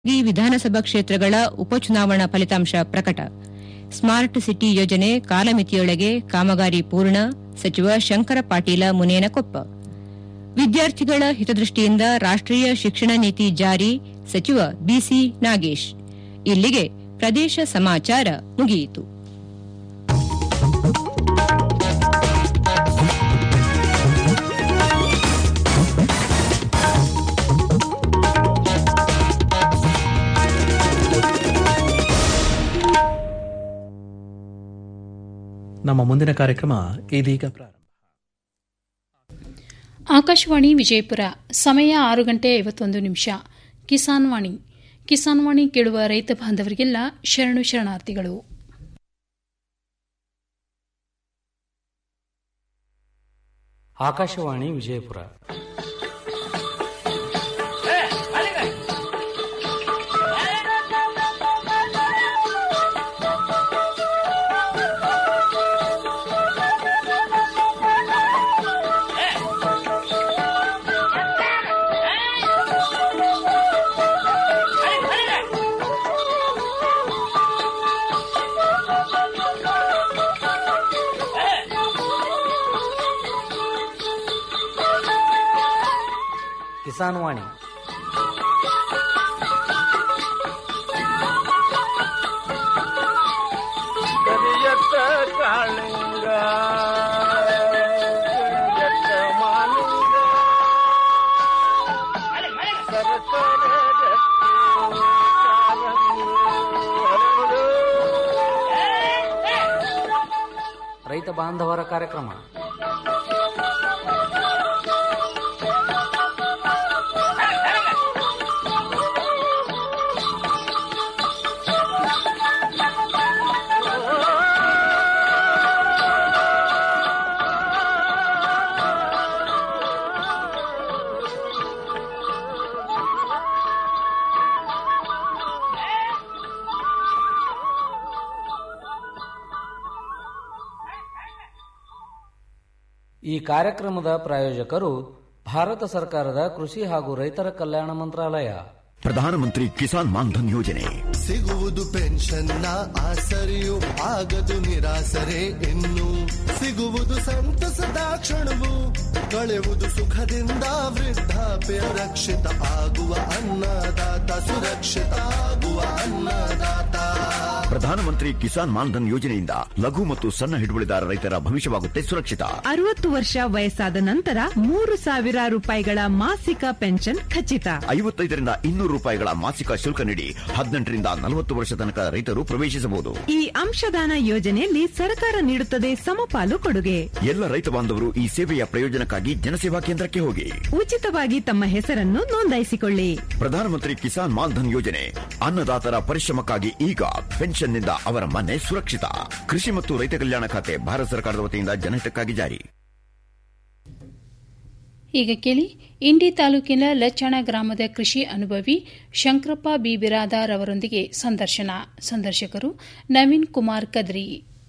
ಈ ವಿಧಾನಸಭಾ ಕ್ಷೇತ್ರಗಳ ಉಪಚುನಾವಣಾ ಫಲಿತಾಂಶ ಪ್ರಕಟ ಸ್ಮಾರ್ಟ್ ಸಿಟಿ ಯೋಜನೆ ಕಾಲಮಿತಿಯೊಳಗೆ ಕಾಮಗಾರಿ ಪೂರ್ಣ ಸಚಿವ ಶಂಕರ ಪಾಟೀಲ ಮುನೇನಕೊಪ್ಪ ವಿದ್ಯಾರ್ಥಿಗಳ ಹಿತದೃಷ್ಟಿಯಿಂದ ರಾಷ್ಟೀಯ ಶಿಕ್ಷಣ ನೀತಿ ಜಾರಿ ಸಚಿವ ಬಿಸಿ ನಾಗೇಶ್ ಇಲ್ಲಿಗೆ ಪ್ರದೇಶ ಸಮಾಚಾರ ಮುಗಿಯಿತು ನಮ್ಮ ಮುಂದಿನ ಕಾರ್ಯಕ್ರಮ ಇದೀಗ ಪ್ರಾರಂಭ ಆಕಾಶವಾಣಿ ವಿಜಯಪುರ ಸಮಯ ಆರು ಗಂಟೆ ಐವತ್ತೊಂದು ನಿಮಿಷ ಕಿಸಾನ್ ವಾಣಿ ಕಿಸಾನ್ ವಾಣಿ ಕೇಳುವ ರೈತ ಬಾಂಧವರಿಗೆಲ್ಲ ಶರಣು ಶರಣಾರ್ಥಿಗಳು ಆಕಾಶವಾಣಿ ವಿಜಯಪುರ ಕಿಸಾನ್ ವಾಣಿ ಕರಿಯತ್ತ ಕಾಳಿಂಗ ಕರಿಯತ್ತ ಮಾಲಿಂಗ ಸರಸರ ರತ್ನ ಕಾಲಂಗಿ ಹರಡು. ರೈತ ಬಾಂಧವರ ಕಾರ್ಯಕ್ರಮ ಈ ಕಾರ್ಯಕ್ರಮದ ಪ್ರಾಯೋಜಕರು ಭಾರತ ಸರ್ಕಾರದ ಕೃಷಿ ಹಾಗೂ ರೈತರ ಕಲ್ಯಾಣ ಮಂತ್ರಾಲಯ ಪ್ರಧಾನಮಂತ್ರಿ ಕಿಸಾನ್ ಮಾನ್ಧನ್ ಯೋಜನೆ ಸಿಗುವುದು ಪೆನ್ಷನ್ನ ಆಸರೆಯು ಆಗದು ನಿರಾಸರೆ ಇನ್ನು ಸಿಗುವುದು ಸಂತಸದ ಕ್ಷಣವು ಕಳೆಯುವುದು ಸುಖದಿಂದ ವೃದ್ಧಾಪ್ಯ ರಕ್ಷಿತ ಆಗುವ ಅನ್ನದಾತ ಸುರಕ್ಷಿತ ಆಗುವ ಅನ್ನದಾತ ಪ್ರಧಾನಮಂತ್ರಿ ಕಿಸಾನ್ ಮಾನ್ಧನ್ ಯೋಜನೆಯಿಂದ ಲಘು ಮತ್ತು ಸಣ್ಣ ಹಿಡುವಳಿದಾರ ರೈತರ ಭವಿಷ್ಯವಾಗುತ್ತೆ ಸುರಕ್ಷಿತ ಅರವತ್ತು ವರ್ಷ ವಯಸ್ಸಾದ ನಂತರ ಮೂರು ಸಾವಿರ ರೂಪಾಯಿಗಳ ಮಾಸಿಕ ಪೆನ್ಷನ್ ಖಚಿತ ಐವತ್ತೈದರಿಂದ ಇನ್ನೂರು ರೂಪಾಯಿಗಳ ಮಾಸಿಕ ಶುಲ್ಕ ನೀಡಿ ಹದಿನೆಂಟರಿಂದ ನಲವತ್ತು ವರ್ಷ ತನಕ ರೈತರು ಪ್ರವೇಶಿಸಬಹುದು ಈ ಅಂಶದಾನ ಯೋಜನೆಯಲ್ಲಿ ಸರ್ಕಾರ ನೀಡುತ್ತದೆ ಸಮಪಾಲು ಕೊಡುಗೆ ಎಲ್ಲ ರೈತ ಬಾಂಧವರು ಈ ಸೇವೆಯ ಪ್ರಯೋಜನಕ್ಕಾಗಿ ಜನಸೇವಾ ಕೇಂದ್ರಕ್ಕೆ ಹೋಗಿ ಉಚಿತವಾಗಿ ತಮ್ಮ ಹೆಸರನ್ನು ನೋಂದಾಯಿಸಿಕೊಳ್ಳಿ ಪ್ರಧಾನಮಂತ್ರಿ ಕಿಸಾನ್ ಮಾನ್ಧನ್ ಯೋಜನೆ ಅನ್ನದಾತರ ಪರಿಶ್ರಮಕ್ಕಾಗಿ ಈಗ ಪೆನ್ಷನ್ನಿಂದ ಅವರ ಮನೆ ಸುರಕ್ಷಿತ ಕೃಷಿ ಮತ್ತು ರೈತ ಕಲ್ಯಾಣ ಖಾತೆ ಭಾರತ ಸರ್ಕಾರದ ವತಿಯಿಂದ ಜನಹಿತಕ್ಕಾಗಿ ಜಾರಿ ಈಗ ಕೇಳಿ ಇಂಡಿ ತಾಲೂಕಿನ ಲಚ್ಚಣ ಗ್ರಾಮದ ಕೃಷಿ ಅನುಭವಿ ಶಂಕರಪ್ಪ ಬಿ ಬಿರಾದಾರ್ ಅವರೊಂದಿಗೆ ಸಂದರ್ಶನ ಸಂದರ್ಶಕರು ನವೀನ್ ಕುಮಾರ್ ಕದ್ರಿ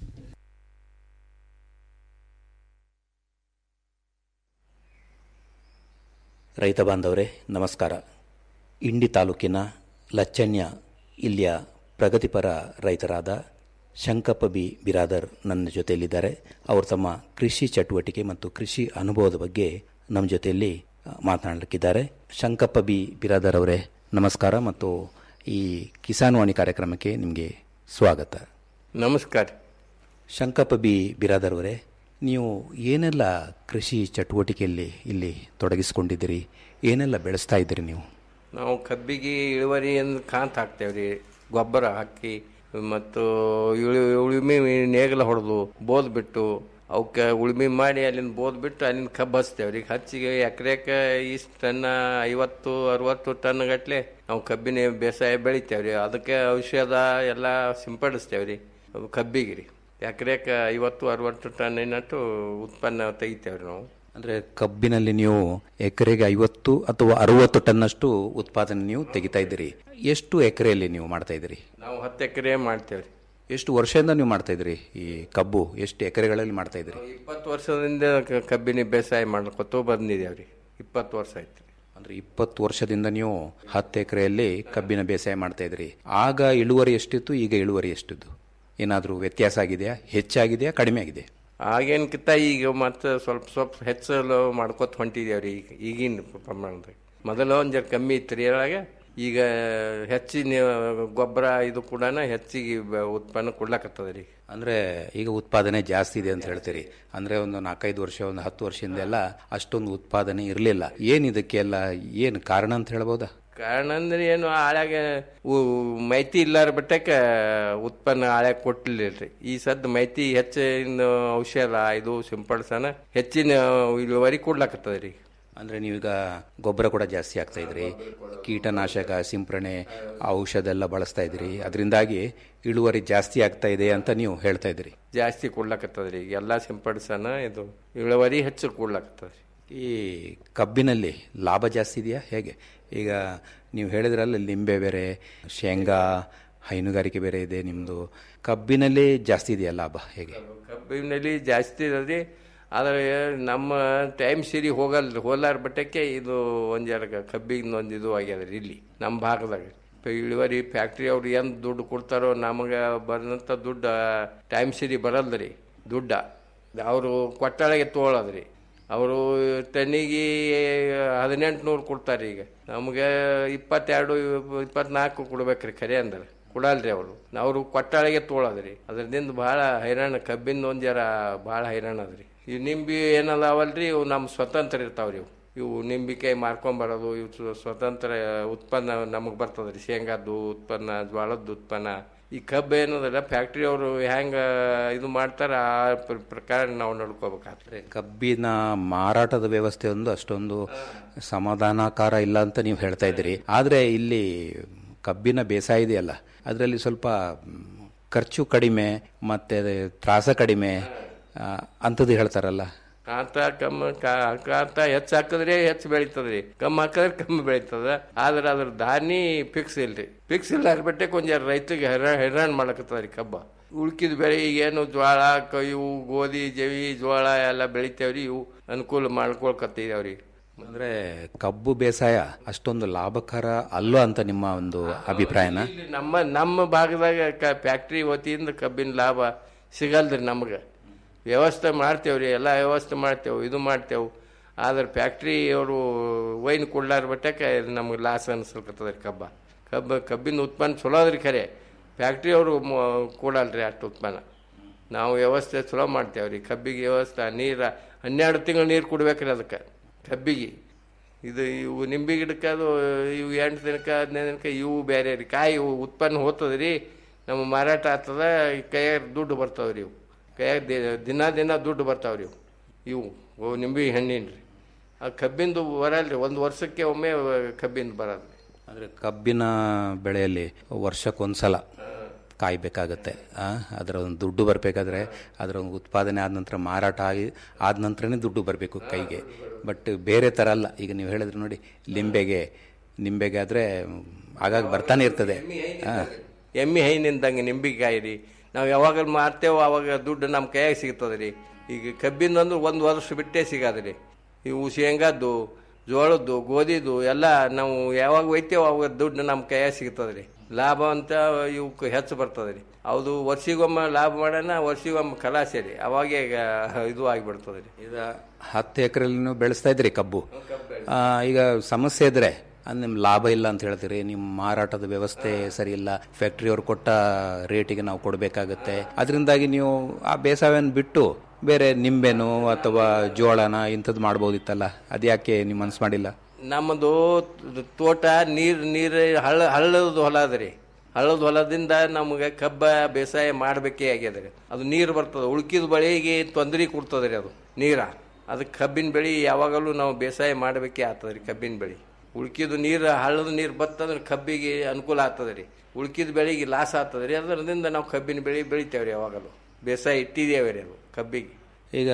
ರೈತ ಬಾಂಧವರೇ ನಮಸ್ಕಾರ ಇಂಡಿ ತಾಲೂಕಿನ ಲಚ್ಚಣ್ಯ ಇಲ್ಲಿಯ ಪ್ರಗತಿಪರ ರೈತರಾದ ಶಂಕಪ್ಪ ಬಿ ಬಿರಾದರ್ ನನ್ನ ಜೊತೆಯಲ್ಲಿದ್ದಾರೆ ಅವರು ತಮ್ಮ ಕೃಷಿ ಚಟುವಟಿಕೆ ಮತ್ತು ಕೃಷಿ ಅನುಭವದ ಬಗ್ಗೆ ನಮ್ಮ ಜೊತೆಯಲ್ಲಿ ಆ, ಮಾತನಾಡಲಿಕ್ಕಿದ್ದಾರೆ ಶಂಕಪ್ಪ ಬಿ ಬಿರಾದರ್ ಅವರೇ ನಮಸ್ಕಾರ ಮತ್ತು ಈ ಕಿಸಾನ್ ವಾಣಿ ಕಾರ್ಯಕ್ರಮಕ್ಕೆ ನಿಮಗೆ ಸ್ವಾಗತ ನಮಸ್ಕಾರ ಶಂಕಪ್ಪ ಬಿ ಬಿರಾದರ್ ಅವರೇ ನೀವು ಏನೆಲ್ಲ ಕೃಷಿ ಚಟುವಟಿಕೆಯಲ್ಲಿ ಇಲ್ಲಿ ತೊಡಗಿಸಿಕೊಂಡಿದ್ದೀರಿ ಏನೆಲ್ಲ ಬೆಳೆಸ್ತಾ ಇದ್ದೀರಿ ನೀವು ನಾವು ಕಬ್ಬಿಗೆ ಇಳುವರಿ ಎಂದು ಕಾಂತ ಹಾಕ್ತೇವೆ ರೀ ಗೊಬ್ಬರ ಹಾಕಿ ಮತ್ತು ಇಳು ಉಳುಮೆ ನೇಗಲ ಹೊಡೆದು ಬೋದ್ ಬಿಟ್ಟು ಅವಕ್ಕೆ ಉಳುಮೆ ಮಾಡಿ ಅಲ್ಲಿಂದ ಬೋದ್ ಬಿಟ್ಟು ಅಲ್ಲಿಂದ ಕಬ್ಬು ಹಚ್ತೇವೆ ರೀ ಹಚ್ಚಿಗೆ ಎಕರೆಕ್ಕೆ ಇಷ್ಟು ಟನ್ ಐವತ್ತು ಅರವತ್ತು ಟನ್ ಗಟ್ಲೆ ನಾವು ಕಬ್ಬಿನ ಬೇಸಾಯ ಬೆಳಿತೇವೆ ರೀ ಅದಕ್ಕೆ ಔಷಧ ಎಲ್ಲ ಸಿಂಪಡಿಸ್ತೇವೆ ರೀ ಅದು ಕಬ್ಬಿಗೆ ರೀ ಎಕರೆಕ್ಕೆ ಐವತ್ತು ಅರವತ್ತು ಟನ್ನಿನಟ್ಟು ಉತ್ಪನ್ನ ತೆಗಿತೇವೆ ರೀ ನಾವು ಅಂದರೆ ಕಬ್ಬಿನಲ್ಲಿ ನೀವು ಎಕರೆಗೆ ಐವತ್ತು ಅಥವಾ ಅರವತ್ತು ಟನ್ನಷ್ಟು ಉತ್ಪಾದನೆ ನೀವು ತೆಗಿತಾ ಇದ್ದೀರಿ ಎಷ್ಟು ಎಕರೆಯಲ್ಲಿ ನೀವು ಮಾಡ್ತಾ ಇದ್ದೀರಿ ನಾವು ಹತ್ತು ಎಕರೆ ಮಾಡ್ತೇವೆ ರೀ ಎಷ್ಟು ವರ್ಷದಿಂದ ನೀವು ಮಾಡ್ತಾ ಇದ್ದೀರಿ ಈ ಕಬ್ಬು ಎಷ್ಟು ಎಕರೆಗಳಲ್ಲಿ ಮಾಡ್ತಾ ಇದ್ದೀರಿ ಇಪ್ಪತ್ತು ವರ್ಷದಿಂದ ಕ- ಕಬ್ಬಿನ ಬೇಸಾಯ ಮಾಡ್ಕೊತ ಬಂದಿದ್ದೇವೆ ರೀ ಇಪ್ಪತ್ತು ವರ್ಷ ಆಯ್ತು ಅಂದ್ರೆ ಇಪ್ಪತ್ತು ವರ್ಷದಿಂದ ನೀವು ಹತ್ತು ಎಕರೆಯಲ್ಲಿ ಕಬ್ಬಿನ ಬೇಸಾಯ ಮಾಡ್ತಾ ಇದ್ರಿ ಆಗ ಇಳುವರಿ ಎಷ್ಟಿತ್ತು ಈಗ ಇಳುವರಿ ಎಷ್ಟಿದ್ದು ಏನಾದರೂ ವ್ಯತ್ಯಾಸ ಆಗಿದೆಯಾ ಹೆಚ್ಚಾಗಿದೆಯಾ ಕಡಿಮೆ ಆಗಿದೆಯಾ ಆಗೇನ್ಕಿಂತ ಈಗ ಮತ್ತೆ ಸ್ವಲ್ಪ ಸ್ವಲ್ಪ ಹೆಚ್ಚಲು ಮಾಡ್ಕೊತ ಹೊಂಟಿದೇವ್ರಿ ಈಗ ಈಗಿನ ಪ್ರಮಾಣದಾಗ ಮೊದಲು ಒಂದು ಜರ ಕಮ್ಮಿ ಇತ್ತು ರೀ ಅದ್ರಾಗ ಈಗ ಹೆಚ್ಚಿನ ಗೊಬ್ಬರ ಇದು ಕೂಡ ಹೆಚ್ಚಿಗೆ ಬ- ಉತ್ಪನ್ನ ಕೊಡ್ಲಕತ್ತದ ರೀ ಅಂದ್ರೆ ಈಗ ಉತ್ಪಾದನೆ ಜಾಸ್ತಿ ಇದೆ ಅಂತ ಹೇಳ್ತೀರಿ ಅಂದ್ರೆ ಒಂದು ನಾಲ್ಕೈದು ವರ್ಷ ಒಂದು ಹತ್ತು ವರ್ಷದಿಂದೆಲ್ಲ ಅಷ್ಟೊಂದು ಉತ್ಪಾದನೆ ಇರಲಿಲ್ಲ ಏನ್ ಇದಕ್ಕೆಲ್ಲ ಏನು ಕಾರಣ ಅಂತ ಹೇಳ್ಬೋದಾ ಕಾರಣ ಅಂದ್ರೆ ಏನು ಆಳ್ಯಾಗ ಉ- ಮಾಹಿತಿ ಇಲ್ಲಾರ ಬಟ್ಟಕ ಉತ್ಪನ್ನ ಆಳ್ಯಾಗ ಕೊಟ್ಟಿಲ್ಲ ಈ ಸದ್ ಮಾಹಿತಿ ಹೆಚ್ಚಿನ ಔಷಧ ಇದು ಸಿಂಪಡಿಸನ ಹೆಚ್ಚಿನ ಇಳುವರಿ ಕೊಡ್ಲಕತ್ತದ ರೀ ಅಂದ್ರೆ ನೀವೀಗ ಗೊಬ್ಬರ ಕೂಡ ಜಾಸ್ತಿ ಆಗ್ತಾ ಇದ್ರಿ ಕೀಟನಾಶಕ ಸಿಂಪರಣೆ ಔಷಧ ಎಲ್ಲ ಬಳಸ್ತಾ ಇದ್ರಿ ಅದರಿಂದಾಗಿ ಇಳುವರಿ ಜಾಸ್ತಿ ಆಗ್ತಾ ಇದೆ ಅಂತ ನೀವು ಹೇಳ್ತಾ ಇದ್ರಿ ಜಾಸ್ತಿ ಕೊಡ್ಲಕತ್ತದ್ರಿ ಈಗ ಎಲ್ಲಾ ಸಿಂಪಡಿಸನ ಇದು ಇಳುವರಿ ಹೆಚ್ಚು ಕೊಡ್ಲಕತ್ತದ ಈ ಕಬ್ಬಿನಲ್ಲಿ ಲಾಭ ಜಾಸ್ತಿ ಇದೆಯಾ ಹೇಗೆ ಈಗ ನೀವು ಹೇಳಿದ್ರಲ್ಲ ಲಿಂಬೆ ಬೇರೆ ಶೇಂಗಾ ಹೈನುಗಾರಿಕೆ ಬೇರೆ ಇದೆ ನಿಮ್ಮದು ಕಬ್ಬಿನಲ್ಲಿ ಜಾಸ್ತಿ ಇದೆಯಾ ಲಾಭ ಹೇಗೆ ಕಬ್ಬಿನಲ್ಲಿ ಜಾಸ್ತಿ ಇರದ್ರಿ ಆದ್ರೆ ನಮ್ಮ ಟೈಮ್ ಸರಿ ಹೋಗಲ್ ಹೋಲಾರ ಬಟ್ಟಕ್ಕೆ ಇದು ಒಂದ್ ಜರ ಕಬ್ಬಿಗೆ ಒಂದು ಇದು ಆಗ್ಯದ್ರಿ ಇಲ್ಲಿ ನಮ್ಮ ಭಾಗದಾಗ ಪ- ಇಳುವರಿ ಫ್ಯಾಕ್ಟ್ರಿ ಅವ್ರು ಏನು ದುಡ್ಡು ಕೊಡ್ತಾರೋ ನಮಗೆ ಬಂದಂಥ ದುಡ್ಡು ಟೈಮ್ ಸರಿ ಬರಲ್ರಿ ದುಡ್ಡ ಅವರು ಕೊಟ್ಟಾಳಿಗೆ ತೊಗೊಳದ್ರಿ ಅವರು ಟನ್ನಿಗೆ ಹದಿನೆಂಟು ನೂರು ಕೊಡ್ತಾರೆ ಈಗ ನಮಗೆ ಇಪ್ಪತ್ತೆರಡು ಇಪ್ಪತ್ನಾಲ್ಕು ಕೊಡ್ಬೇಕ್ರಿ ಖರೆ ಅಂದ್ರೆ ಕೊಡಲ್ರಿ ಅವರು ಅವರು ಕೊಟ್ಟಾಳಿಗೆ ತೊಗೊಳದ್ರಿ ಅದರಿಂದ ಭಾಳ ಹೈರಾಣ ಕಬ್ಬಿನ ಒಂದ್ ಜರ ಭಾಳ ಹೈರಾಣ ಅದ್ರಿ ಈ ನಿಂಬಿ ಏನದಾವಲ್ರಿ ಇವು ನಮ್ಮ ಸ್ವತಂತ್ರ ಇರ್ತಾವ್ರಿ ಇವು ಇವು ನಿಂಬಿಕಾಯಿ ಮಾರ್ಕೊಂಬರೋದು ಇವು ಸ್ವ- ಸ್ವತಂತ್ರ ಉತ್ಪನ್ನ ನಮಗೆ ಬರ್ತದ್ರಿ ಶೇಂಗಾದ್ದು ಉತ್ಪನ್ನ ಜ್ವಾಳದ ಉತ್ಪನ್ನ ಈ ಕಬ್ಬು ಏನದಲ್ಲ ಫ್ಯಾಕ್ಟ್ರಿ ಅವರು ಹೆಂಗ ಇದು ಮಾಡ್ತಾರ ಆ ಪ್ರ- ಪ್ರಕಾರ ನಾವು ನಡ್ಕೋಬೇಕಾಗ್ತದೆ ಕಬ್ಬಿನ ಮಾರಾಟದ ವ್ಯವಸ್ಥೆ ಒಂದು ಅಷ್ಟೊಂದು ಸಮಾಧಾನಕಾರ ಇಲ್ಲ ಅಂತ ನೀವು ಹೇಳ್ತಾ ಇದ್ದೀರಿ ಆದರೆ ಇಲ್ಲಿ ಕಬ್ಬಿನ ಬೇಸಾಯ ಇದೆಯಲ್ಲ ಅದರಲ್ಲಿ ಸ್ವಲ್ಪ ಮ್, ಖರ್ಚು ಕಡಿಮೆ ಮತ್ತೆ ತ್ರಾಸ ಕಡಿಮೆ ಆ, ಅಂಥದ್ದು ಹೇಳ್ತಾರಲ್ಲ ಕಾಂತ ಕಮ್ಮ ಕಾ- ಕಾಂತ ಹೆಚ್ಚು ಹಾಕಿದ್ರೆ ಹೆಚ್ಚು ಬೆಳೀತದ್ರಿ ಕಮ್ಮಿ ಹಾಕಿದ್ರೆ ಕಮ್ಮಿ ಬೆಳೀತದ ಆದ್ರೆ ಅದ್ರ ಧಾನ್ಯ ಫಿಕ್ಸ್ ಇಲ್ರಿ ಫಿಕ್ಸ್ ಇಲ್ಲ ಬಿಟ್ಟೆ ಕೊಂಚ ರೈತರಿಗೆ ಹೈರಾಣ ಹೈರಾಣ ಮಾಡಕತ್ತದ್ರಿ ಕಬ್ಬ ಉಳ್ಕಿದ ಬೆಳೆ ಈಗೇನು ಜ್ವಾಳ ಕ- ಇವು ಗೋಧಿ ಜವಿ ಜೋಳ ಎಲ್ಲ ಬೆಳಿತೇವ್ರಿ ಇವು ಅನುಕೂಲ ಮಾಡ್ಕೊಳ್ಕತ್ತಿದೇವ್ರಿ ಅಂದ್ರೆ ಕಬ್ಬು ಬೇಸಾಯ ಅಷ್ಟೊಂದು ಲಾಭಕರ ಅಲ್ಲೋ ಅಂತ ನಿಮ್ಮ ಒಂದು ಅಭಿಪ್ರಾಯನ ಇಲ್ಲಿ ನಮ್ಮ ನಮ್ಮ ಭಾಗದಾಗ ಕ ಫ್ಯಾಕ್ಟ್ರಿ ವತಿಯಿಂದ ಕಬ್ಬಿನ ಲಾಭ ಸಿಗಲ್ರಿ ನಮ್ಗೆ ವ್ಯವಸ್ಥೆ ಮಾಡ್ತೇವ್ರಿ ಎಲ್ಲ ವ್ಯವಸ್ಥೆ ಮಾಡ್ತೇವೆ ಇದು ಮಾಡ್ತೇವೆ ಆದ್ರೆ ಫ್ಯಾಕ್ಟ್ರಿ ಅವರು ವೈನ್ ಕೊಡ್ಲಾರ ಬಟ್ಟಕ್ಕೆ ನಮ್ಗೆ ಲಾಸ್ ಅನ್ಸಲ್ಕತ್ತದ್ರಿ ಕಬ್ಬ ಕಬ್ಬ ಕಬ್ಬಿನ ಉತ್ಪನ್ನ ಚಲೋ ಅದ್ರಿ ಖರೆ ಫ್ಯಾಕ್ಟ್ರಿ ಅವರು ಕೊಡಲ್ರಿ ಅಷ್ಟು ಉತ್ಪನ್ನ ನಾವು ವ್ಯವಸ್ಥೆ ಚಲೋ ಮಾಡ್ತೇವ್ರಿ ಕಬ್ಬಿಗೆ ವ್ಯವಸ್ಥೆ ನೀರು ಹನ್ನೆರಡು ತಿಂಗಳು ನೀರು ಕೊಡ್ಬೇಕ್ರಿ ಅದಕ್ಕೆ ಕಬ್ಬಿಗೆ ಇದು ಇವು ನಿಂಬೆ ಗಿಡಕ್ಕೆ ಅದು ಇವು ಎಂಟು ದಿನಕ್ಕೆ ಹದಿನೈದು ದಿನಕ್ಕೆ ಇವು ಬೇರೆ ರೀ ಕಾಯಿ ಇವು ಉತ್ಪನ್ನ ಹೋಗ್ತದೆ ರೀ ನಮ್ಮ ಮಾರಾಟ ಆಗ್ತದ ಕೈಯಾಗ ದುಡ್ಡು ಬರ್ತಾವೆ ರೀ ಇವು ಕೈಯಾಗ ದಿ- ದಿನ ದಿನ ದುಡ್ಡು ಬರ್ತಾವೆ ರೀ ಇವು ಇವು ಅವು ನಿಂಬೆ ಹಣ್ಣಿನ ರೀ ಆ ಕಬ್ಬಿಂದು ಬರಲ್ರಿ ಒಂದು ವರ್ಷಕ್ಕೆ ಒಮ್ಮೆ ಕಬ್ಬಿಂದು ಬರೋದು ಅಂದ್ರೆ ಕಬ್ಬಿನ ಬೆಳೆಯಲ್ಲಿ ವರ್ಷಕ್ಕೊಂದ್ಸಲ ಕಾಯ್ಬೇಕಾಗತ್ತೆ ಆ, ಅದರ ಒಂದು ದುಡ್ಡು ಬರಬೇಕಾದ್ರೆ ಅದರ ಒಂದು ಉತ್ಪಾದನೆ ಆದ ನಂತರ ಮಾರಾಟ ಆಗಿ ಆದ ನಂತರನೇ ದುಡ್ಡು ಬರಬೇಕು ಕೈಗೆ ಬಟ್ ಬೇರೆ ಥರ ಅಲ್ಲ ಈಗ ನೀವು ಹೇಳಿದ್ರೆ ನೋಡಿ ಲಿಂಬೆಗೆ ನಿಂಬೆಗೆ ಆದರೆ ಆಗಾಗ ಬರ್ತಾನೆ ಇರ್ತದೆ ಆ, ಎಮ್ಮೆ ಹೈನಿಂದಂಗೆ ನಿಂಬಿಕಾಯಿ ರೀ ನಾವು ಯಾವಾಗ ಮಾರ್ತೇವೋ ಅವಾಗ ದುಡ್ಡು ನಮ್ಮ ಕೈಯಾಗ ಸಿಗ್ತದೆ ರೀ ಈಗ ಕಬ್ಬಿಂದು ಅಂದ್ರೆ ಒಂದು ವರ್ಷ ಬಿಟ್ಟೇ ಸಿಗದ ರೀ ಇವು ಶೇಂಗಾದ್ದು ಜೋಳದ್ದು ಗೋಧಿದು ಎಲ್ಲ ನಾವು ಯಾವಾಗ ಒಯ್ತೇವೋ ಅವಾಗ ದುಡ್ಡು ನಮ್ಮ ಕೈಯಾಗ ಸಿಗ್ತದೆ ರೀ ಲಾಭ ಅಂತ ಇವಕ್ಕೆ ಹೆಚ್ಚು ಬರ್ತದೆ ರೀ ಹೌದು ವರ್ಷಿಗೊಮ್ಮೆ ಲಾಭ ಮಾಡೋಣ ವರ್ಷಿಗೊಮ್ಮೆ ಖಲಾಸೆ ರೀ ಅವಾಗೇ ಈಗ ಇದು ಆಗಿಬಿಡ್ತದೆ ರೀ ಈಗ ಹತ್ತು ಎಕರೆಲ್ಲಿ ನೀವು ಬೆಳೆಸ್ತಾ ಇದ್ರಿ ಕಬ್ಬು ಆ, ಈಗ ಸಮಸ್ಯೆ ಇದ್ರೆ ಅದು ನಿಮ್ ಲಾಭ ಇಲ್ಲ ಅಂತ ಹೇಳ್ತೀರಿ ನಿಮ್ಮ ಮಾರಾಟದ ವ್ಯವಸ್ಥೆ ಸರಿ ಇಲ್ಲ ಫ್ಯಾಕ್ಟ್ರಿಯವ್ರು ಕೊಟ್ಟ ರೇಟಿಗೆ ನಾವು ಕೊಡಬೇಕಾಗುತ್ತೆ ಅದರಿಂದಾಗಿ ನೀವು ಆ ಬೇಸಾಯವನ್ನು ಬಿಟ್ಟು ಬೇರೆ ನಿಂಬೆನು ಅಥವಾ ಜೋಳನ ಇಂಥದ್ದು ಮಾಡ್ಬೋದಿತ್ತಲ್ಲ ಅದ್ಯಾಕೆ ನೀವು ಮನ್ಸು ಮಾಡಿಲ್ಲ ನಮ್ಮದು ತೋಟ ನೀರು ನೀರು ಹಳ್ಳ ಹಳ್ಳದ ಹೊಲ ಅದ ರೀ ಹಳ್ಳದ ಹೊಲದಿಂದ ನಮಗೆ ಕಬ್ಬ ಬೇಸಾಯ ಮಾಡಬೇಕೇ ಆಗ್ಯದ ರೀ ಅದು ನೀರು ಬರ್ತದೆ ಉಳ್ಕಿದ ಬೆಳೆಗೆ ತೊಂದರೆ ಕೊಡ್ತದೆ ರೀ ಅದು ನೀರ ಅದಕ್ಕೆ ಕಬ್ಬಿನ ಬೆಳೆ ಯಾವಾಗಲೂ ನಾವು ಬೇಸಾಯ ಮಾಡಬೇಕೇ ಆಗ್ತದೆ ರೀ ಕಬ್ಬಿನ ಬೆಳೆ ಉಳ್ಕಿದ ನೀರು ಹಳ್ಳದ ನೀರು ಬತ್ತಂದ್ರೆ ಕಬ್ಬಿಗೆ ಅನುಕೂಲ ಆಗ್ತದೆ ರೀ ಉಳ್ಕಿದ ಬೆಳೆಗೆ ಲಾಸ್ ಆಗ್ತದೆ ರೀ ಅದರಿಂದ ನಾವು ಕಬ್ಬಿನ ಬೆಳೆ ಬೆಳಿತೇವೆ ರೀ ಯಾವಾಗಲೂ ಬೇಸಾಯ ಇಟ್ಟಿದ್ದೇವೆ ರೀ ಅದು ಕಬ್ಬಿಗೆ ಈಗ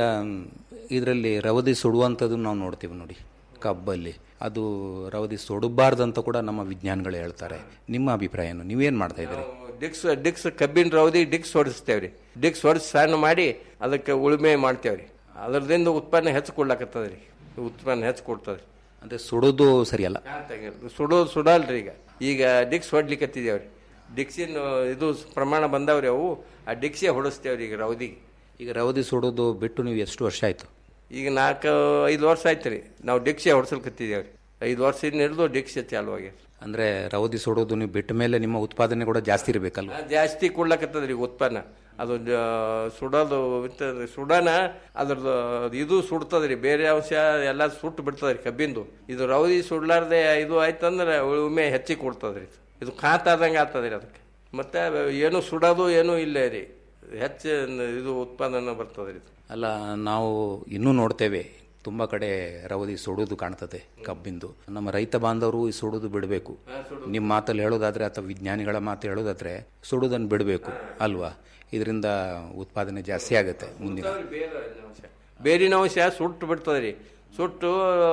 ಇದರಲ್ಲಿ ರವದಿ ಸುಡುವಂಥದ್ದು ನಾವು ನೋಡ್ತೀವಿ ನೋಡಿ ಕಬ್ಬಲ್ಲಿ ಅದು ರವದಿ ಸುಡಬಾರ್ದಂತ ಕೂಡ ನಮ್ಮ ವಿಜ್ಞಾನಿಗಳು ಹೇಳ್ತಾರೆ ನಿಮ್ಮ ಅಭಿಪ್ರಾಯ ಏನು ನೀವೇನು ಮಾಡ್ತಾ ಇದ್ದೀರಿ ಡಿಕ್ಸ್ ಡಿಕ್ಸ್ ಕಬ್ಬಿನ ರವದಿ ಡಿಕ್ಸ್ ಹೊಡಿಸ್ತೇವೆ ರೀ ಡಿಕ್ಸ್ ಹೊಡಿಸಿ ಸಣ್ಣ ಮಾಡಿ ಅದಕ್ಕೆ ಉಳುಮೆ ಮಾಡ್ತೇವೆ ರೀ ಅದರದಿಂದ ಉತ್ಪನ್ನ ಹೆಚ್ಚು ಕೊಡ್ಲಾಕತ್ತದ ರೀ ಉತ್ಪನ್ನ ಹೆಚ್ಚು ಕೊಡ್ತದೆ ಅಂದರೆ ಸುಡೋದು ಸರಿಯಲ್ಲ ಸುಡೋದು ಸುಡಲ್ರಿ ಈಗ ಈಗ ಡಿಕ್ಸ್ ಹೊಡ್ಲಿಕ್ಕತ್ತಿದೇವ್ರಿ ಡಿಕ್ಸಿನ ಇದು ಪ್ರಮಾಣ ಬಂದಾವ್ರಿ ಅವು ಆ ಡಿಕ್ಸೇ ಹೊಡಿಸ್ತೇವ್ರಿ ಈಗ ರೌದಿಗೆ ಈಗ ರವದಿ ಸುಡೋದು ಬಿಟ್ಟು ನೀವು ಎಷ್ಟು ವರ್ಷ ಆಯಿತು ಈಗ ನಾಲ್ಕು ಐದು ವರ್ಷ ಆಯ್ತು ರೀ ನಾವು ಡಿಕ್ಸೆ ಹೊಡ್ಸಲ್ಕತ್ತಿದೇವ್ರಿ ಐದು ವರ್ಷದಿಂದ ಹಿಡಿದು ಡಿಕ್ಸೆ ಚಾಲು ಆಗ್ಯದ ಅಂದರೆ ರವದಿ ಸುಡೋದು ನೀವು ಬಿಟ್ಟ ಮೇಲೆ ನಿಮ್ಮ ಉತ್ಪಾದನೆ ಕೂಡ ಜಾಸ್ತಿ ಇರಬೇಕಲ್ವ ಆ, ಜಾಸ್ತಿ ಕೊಡ್ಲಕತ್ತದ್ರಿ ಉತ್ಪನ್ನ ಅದು ಜ- ಸುಡೋದು ಬಿತ್ತದ್ರಿ ಸುಡನ ಅದ್ರದ್ದು ಇದು ಸುಡ್ತದ್ರಿ ಬೇರೆ ಅಂಶ ಎಲ್ಲ ಸುಟ್ಟು ಬಿಡ್ತದ್ರಿ ಕಬ್ಬಿಂದು ಇದು ರೌದಿ ಸುಡ್ಲಾರ್ದೆ ಇದು ಆಯ್ತಂದ್ರೆ ಉಳುಮೆ ಹೆಚ್ಚಿಗೆ ಕೊಡ್ತದ್ರಿ ಇದು. ಇದು ಖಾತ್ ಆದಂಗೆ ಆಗ್ತದ್ರಿ ಅದಕ್ಕೆ ಮತ್ತೆ ಏನು ಸುಡೋದು ಏನು ಇಲ್ಲ ರೀ ಹೆಚ್ಚು ಇದು ಉತ್ಪಾದನೆ ಬರ್ತದ್ರಿ ಇದು ಅಲ್ಲ ನಾವು ಇನ್ನೂ ನೋಡ್ತೇವೆ ತುಂಬ ಕಡೆ ರವದಿ ಸುಡೋದು ಕಾಣ್ತದೆ ಕಬ್ಬಿಂದು ನಮ್ಮ ರೈತ ಬಾಂಧವರು ಈ ಸುಡೋದು ಬಿಡಬೇಕು ನಿಮ್ಮ ಮಾತಲ್ಲಿ ಹೇಳೋದಾದ್ರೆ ಅಥವಾ ವಿಜ್ಞಾನಿಗಳ ಮಾತು ಹೇಳೋದಾದ್ರೆ ಸುಡೋದನ್ನು ಬಿಡಬೇಕು ಅಲ್ವಾ ಇದರಿಂದ ಉತ್ಪಾದನೆ ಜಾಸ್ತಿ ಆಗುತ್ತೆ ಮುಂದಿನ ಬೇರಿನ ಅಂಶ ಸುಟ್ಟು ಬಿಡ್ತದ್ರಿ ಸುಟ್ಟು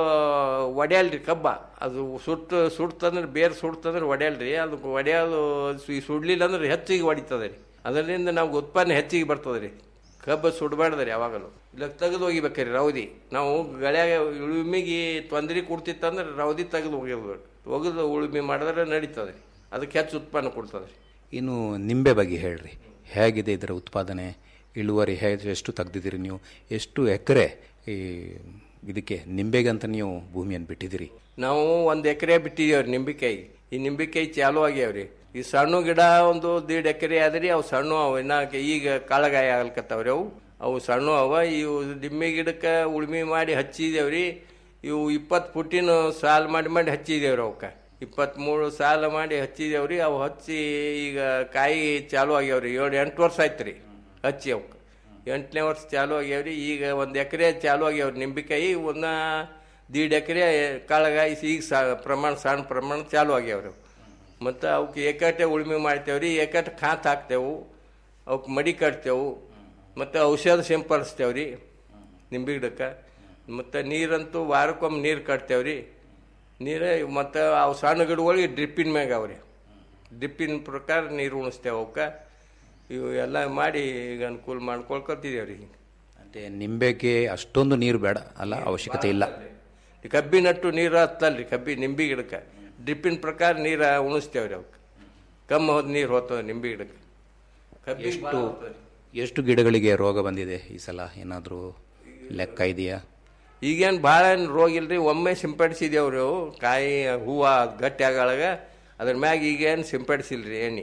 ಒಡೆಯಲ್ರಿ ಕಬ್ಬ ಅದು ಸುಟ್ಟು ಸುಡ್ತಂದ್ರೆ ಬೇರೆ ಸುಡ್ತಂದ್ರೆ ಒಡೆಯಲ್ರಿ ಅದು ಒಡೆಯೋದು ಸು- ಸುಡ್ಲಿಲ್ಲ ಅಂದ್ರೆ ಹೆಚ್ಚಿಗೆ ಹೊಡಿತದೆ ರೀ ಅದರಿಂದ ನಮ್ಗೆ ಉತ್ಪನ್ನ ಹೆಚ್ಚಿಗೆ ಬರ್ತದೆ ರೀ ಕಬ್ಬು ಸುಡಬಾರ್ದ್ರಿ ಯಾವಾಗಲೂ ಇಲ್ಲ ತೆಗೆದು ಒಗಿಬೇಕ್ರಿ ರೌದಿ ನಾವು ಗಳ್ಯಾಗ ಉಳುಮಿಗೆ ತೊಂದರೆ ಕೊಡ್ತಿತ್ತಂದ್ರೆ ರೌದಿ ತೆಗೆದು ಒಗಿಬೇಕು ಒಗೆದು ಉಳುಮೆ ಮಾಡಿದ್ರೆ ನಡೀತದೆ ರೀ ಅದಕ್ಕೆ ಹೆಚ್ಚು ಉತ್ಪನ್ನ ಕೊಡ್ತದೆ ರೀ ಇನ್ನು ನಿಂಬೆ ಬಗ್ಗೆ ಹೇಳ್ರಿ ಹೇಗಿದೆ ಇದರ ಉತ್ಪಾದನೆ ಇಳುವರಿ ಹೇಗೆ ಎಷ್ಟು ತೆಗ್ದಿದ್ದೀರಿ ನೀವು ಎಷ್ಟು ಎಕರೆ ಈ ಇದಕ್ಕೆ ನಿಂಬೆಗೆ ಅಂತ ನೀವು ಭೂಮಿಯನ್ನು ಬಿಟ್ಟಿದ್ದೀರಿ ನಾವು ಒಂದು ಎಕರೆ ಬಿಟ್ಟಿದೇವ್ರಿ ನಿಂಬಿಕಾಯಿ ಈ ನಿಂಬಿಕಾಯಿ ಚಾಲು ಆಗ್ಯಾವ್ರಿ ಈ ಸಣ್ಣ ಗಿಡ ಒಂದು ದೀಡ್ ಎಕರೆ ಆದ್ರಿ ಅವು ಸಣ್ಣ ಅವು ಇನ್ನ ಈಗ ಕಾಳಗಾಯ ಆಗ್ಲಕತ್ತಾವ್ರಿ ಅವು ಅವು ಸಣ್ಣ ಅವ ಇವು ನಿಂಬೆ ಗಿಡಕ್ಕೆ ಉಳ್ಮಿ ಮಾಡಿ ಹಚ್ಚಿದೇವ್ರಿ ಇವು ಇಪ್ಪತ್ತು ಫುಟ್ಟಿನ ಸಾಲ್ ಮಾಡಿ ಮಾಡಿ ಹಚ್ಚಿದೇವ್ರಿ ಅವಕ್ಕೆ ಇಪ್ಪತ್ತ್ಮೂರು ಸಾಲ ಮಾಡಿ ಹಚ್ಚಿದೇವ್ರಿ ಅವು ಹಚ್ಚಿ ಈಗ ಕಾಯಿ ಚಾಲು ಆಗ್ಯಾವ್ರಿ ಏಳು ಎಂಟು ವರ್ಷ ಆಯ್ತು ರೀ ಹಚ್ಚಿ ಅವಕ್ಕೆ ಎಂಟನೇ ವರ್ಷ ಚಾಲು ಆಗ್ಯಾವ್ರಿ ಈಗ ಒಂದು ಎಕರೆ ಚಾಲು ಆಗ್ಯಾವ್ರಿ ನಿಂಬಿಕಾಯಿ ಒಂದು ದೀಡ್ ಎಕರೆ ಕಾಳಗಾಯಿ ಈಗ ಸಾ ಪ್ರಮಾಣ ಸಣ್ಣ ಪ್ರಮಾಣ ಚಾಲು ಆಗ್ಯಾವ್ರಿ ಅವು. ಮತ್ತು ಅವಕ್ಕೆ ಏಕಟ್ಟೆ ಉಳುಮೆ ಮಾಡ್ತೇವ್ರಿ ಏಕಟ್ಟೆ ಖಾತ್ ಹಾಕ್ತೇವು ಅವಕ್ಕೆ ಮಡಿ ಕಟ್ತೇವು ಮತ್ತು ಔಷಧ ಸಿಂಪಡಿಸ್ತೇವ್ರಿ ನಿಂಬೆ ಗಿಡಕ್ಕೆ ಮತ್ತು ನೀರಂತೂ ವಾರಕ್ಕೊಮ್ಮೆ ನೀರು ಕಟ್ತೇವ್ರಿ ನೀರೇ ಮತ್ತು ಅವು ಸಣ್ಣ ಗಿಡಗಳಿಗೆ ಡ್ರಿಪ್ಪಿನ ಮ್ಯಾಗ ಅವ್ರಿ ಡ್ರಿಪ್ಪಿನ ಪ್ರಕಾರ ನೀರು ಉಣಿಸ್ತೇವೆ ಅವಕ್ಕೆ ಇವು ಎಲ್ಲ ಮಾಡಿ ಈಗ ಅನುಕೂಲ ಮಾಡ್ಕೊಳ್ಕೊತಿದ್ದೇವ್ರಿ అంటే ನಿಂಬೆಗೆ ಅಷ್ಟೊಂದು ನೀರು ಬೇಡ ಅಲ್ಲ ಅವಶ್ಯಕತೆ ಇಲ್ಲ ಈ ಕಬ್ಬಿನಟ್ಟು ನೀರು ಹತ್ತಲ್ರಿ ಕಬ್ಬಿ ನಿಂಬೆ ಗಿಡಕ್ಕೆ ಡ್ರಿಪ್ಪಿನ ಪ್ರಕಾರ ನೀರು ಉಣಿಸ್ತೇವ್ರಿ ಅವಕ್ಕೆ ಕಮ್ಮಿ ಹೋದ ನೀರು ಹೋಗ್ತದೆ ನಿಂಬೆ ಗಿಡಕ್ಕೆ ಕಬ್ಬಿ ಎಷ್ಟು ಎಷ್ಟು ಗಿಡಗಳಿಗೆ ರೋಗ ಬಂದಿದೆ ಈ ಸಲ ಏನಾದರೂ ಲೆಕ್ಕ ಇದೆಯಾ ಈಗೇನು ಭಾಳ ಏನು ರೋಗ ಇಲ್ರಿ ಒಮ್ಮೆ ಸಿಂಪಡಿಸಿದೇವ್ರಿ ಅವು ಕಾಯಿ ಹೂವು ಗಟ್ಟಿ ಆಗಾಳಗ ಅದ್ರ ಮ್ಯಾಗ ಈಗೇನು ಸಿಂಪಡಿಸಿಲ್ರಿ ಎಣ್ಣೆ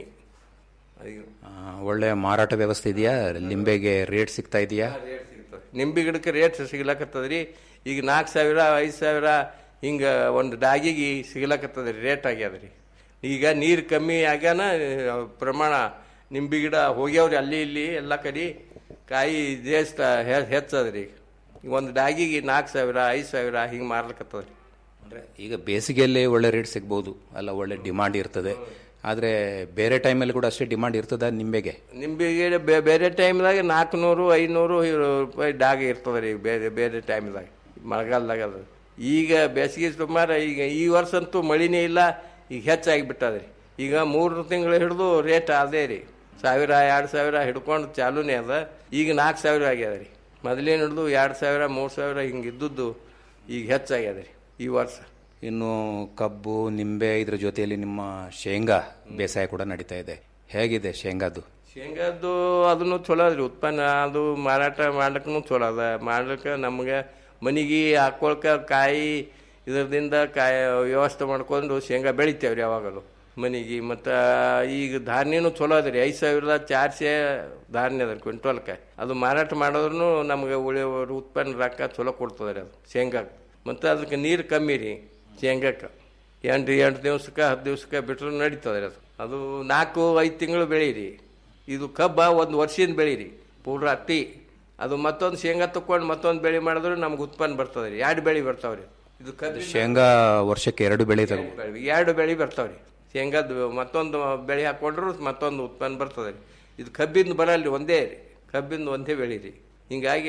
ಅದು ಆ, ಒಳ್ಳೆ ಮಾರಾಟ ವ್ಯವಸ್ಥೆ ಇದೆಯಾ ಲಿಂಬೆಗೆ ರೇಟ್ ಸಿಗ್ತಾ ಇದೆಯಾ ನಿಂಬೆ ಗಿಡಕ್ಕೆ ರೇಟ್ ಸಿಗ್ಲಕತ್ತದ್ರಿ ಈಗ ನಾಲ್ಕು ಸಾವಿರ ಐದು ಸಾವಿರ ಹಿಂಗೆ ಒಂದು ಡಾಗಿಗೆ ಸಿಗ್ಲಕತ್ತದ್ರಿ ರೇಟ್ ಆಗ್ಯದ್ರಿ ಈಗ ನೀರು ಕಮ್ಮಿ ಆಗ್ಯಾನ ಆ, ಪ್ರಮಾಣ ನಿಂಬೆ ಗಿಡ ಹೋಗ್ಯಾವ್ರಿ ಅಲ್ಲಿ ಇಲ್ಲಿ ಎಲ್ಲ ಕಡೆ ಕಾಯಿ ದೇಶ ಹೆಚ್ಚದ್ರಿ ಒಂದು ಡಾಗಿಗೆ ನಾಲ್ಕು ಸಾವಿರ ಐದು ಸಾವಿರ ಹಿಂಗೆ ಮಾರ್ಲಕತ್ತದ್ರಿ ಅಂದರೆ ಈಗ ಬೇಸಿಗೆಯಲ್ಲಿ ಒಳ್ಳೆ ರೇಟ್ ಸಿಗ್ಬೋದು ಅಲ್ಲ ಒಳ್ಳೆ ಡಿಮಾಂಡ್ ಇರ್ತದೆ ಆದರೆ ಬೇರೆ ಟೈಮಲ್ಲಿ ಕೂಡ ಅಷ್ಟೇ ಡಿಮಾಂಡ್ ಇರ್ತದ ನಿಂಬೆಗೆ ನಿಂಬೆ ಗಿಡ ಬೇ- ಬೇರೆ ಟೈಮ್ದಾಗ ನಾಲ್ಕುನೂರು ಐನೂರು ರೂಪಾಯಿ ಡಾಗ ಇರ್ತದ್ರಿ ಬೇರೆ ಬೇರೆ ಟೈಮ್ದಾಗ ಮಳೆಗಾಲದಾಗ ಅದು ಈಗ ಬೇಸಿಗೆ ಸುಮಾರು ಈಗ ಈ ವರ್ಷ ಅಂತೂ ಮಳಿನೇ ಇಲ್ಲ ಈಗ ಹೆಚ್ಚಾಗಿ ಬಿಟ್ಟದ್ರಿ ಈಗ ಮೂರು ತಿಂಗಳು ಹಿಡಿದು ರೇಟ್ ಅದೇ ರೀ ಸಾವಿರ ಎರಡು ಸಾವಿರ ಹಿಡ್ಕೊಂಡು ಚಾಲೂನೇ ಅದ ಈಗ ನಾಲ್ಕು ಸಾವಿರ ಆಗ್ಯದ ರೀ ಮೊದಲೇನು ಹಿಡಿದು ಎರಡು ಸಾವಿರ ಮೂರು ಸಾವಿರ ಹಿಂಗೆ ಇದ್ದದ್ದು ಈಗ ಹೆಚ್ಚಾಗ್ಯದ ರೀ ಈ ವರ್ಷ ಇನ್ನು ಕಬ್ಬು ನಿಂಬೆ ಇದ್ರ ಜೊತೆಯಲ್ಲಿ ನಿಮ್ಮ ಶೇಂಗಾ ಬೇಸಾಯ ಕೂಡ ನಡೀತಾ ಇದೆ ಹೇಗಿದೆ ಶೇಂಗಾದು ಶೇಂಗಾದ್ದು ಅದನ್ನು ಚಲೋ ಅದ್ರಿ ಉತ್ಪನ್ನ ಅದು ಮಾರಾಟ ಮಾಡ್ಲಿಕ್ಕೂ ಚಲೋ ಅದ ಮಾಡ್ಲಿಕ್ಕೆ ನಮ್ಗೆ ಮನೆಗೆ ಹಾಕೊಳ್ಕ ಕಾಯಿ ಇದರದಿಂದ ಕಾಯಿ ವ್ಯವಸ್ಥೆ ಮಾಡ್ಕೊಂಡು ಶೇಂಗಾ ಬೆಳಿತೇವ್ರಿ ಯಾವಾಗಲೂ ಮನೆಗೆ ಮತ್ತು ಈಗ ಧಾನ್ಯನೂ ಚಲೋ ಅದ್ರಿ ಐದು ಸಾವಿರದ ಚಾರ್ಸೆ ಧಾನ್ಯ ಅದ ಕ್ವಿಂಟಲ್ಗೆ ಅದು ಮಾರಾಟ ಮಾಡಿದ್ರು ನಮ್ಗೆ ಉಳಿಯೋ ಉತ್ಪನ್ನ ರೊಕ್ಕ ಚಲೋ ಕೊಡ್ತದ್ರಿ ಅದು ಶೇಂಗಾಕ್ಕೆ ಮತ್ತು ಅದಕ್ಕೆ ನೀರು ಕಮ್ಮಿ ರೀ ಶೇಂಗಾಕ್ಕೆ ಎಂಟು ಎಂಟು ದಿವ್ಸಕ್ಕೆ ಹತ್ತು ದಿವ್ಸಕ್ಕೆ ಬಿಟ್ಟರು ನಡೀತದೆ ಅದು ಅದು ನಾಲ್ಕು ಐದು ತಿಂಗಳು ಬೆಳೀರಿ ಇದು ಕಬ್ಬ ಒಂದು ವರ್ಷದಿಂದ ಬೆಳೀರಿ ಪೂರ ಹತ್ತಿ ಅದು ಮತ್ತೊಂದು ಶೇಂಗಾ ತಕೊಂಡು ಮತ್ತೊಂದು ಬೆಳೆ ಮಾಡಿದ್ರೆ ನಮ್ಗೆ ಉತ್ಪನ್ನ ಬರ್ತದೆ ರೀ ಎರಡು ಬೆಳೆ ಬರ್ತಾವೆ ರೀ ಇದು ಕಬ್ಬಿ ಶೇಂಗಾ ವರ್ಷಕ್ಕೆ ಎರಡು ಬೆಳೆ ತಗೋ ಎರಡು ಬೆಳೆ ಬರ್ತಾವೆ ರೀ ಶೇಂಗಾದ ಮತ್ತೊಂದು ಬೆಳೆ ಹಾಕೊಂಡ್ರು ಮತ್ತೊಂದು ಉತ್ಪನ್ನ ಬರ್ತದೆ ರೀ ಇದು ಕಬ್ಬಿಂದು ಬರಲ್ಲ ಒಂದೇ ರೀ ಕಬ್ಬಿಂದು ಒಂದೇ ಬೆಳೆ ರೀ ಹಿಂಗಾಗಿ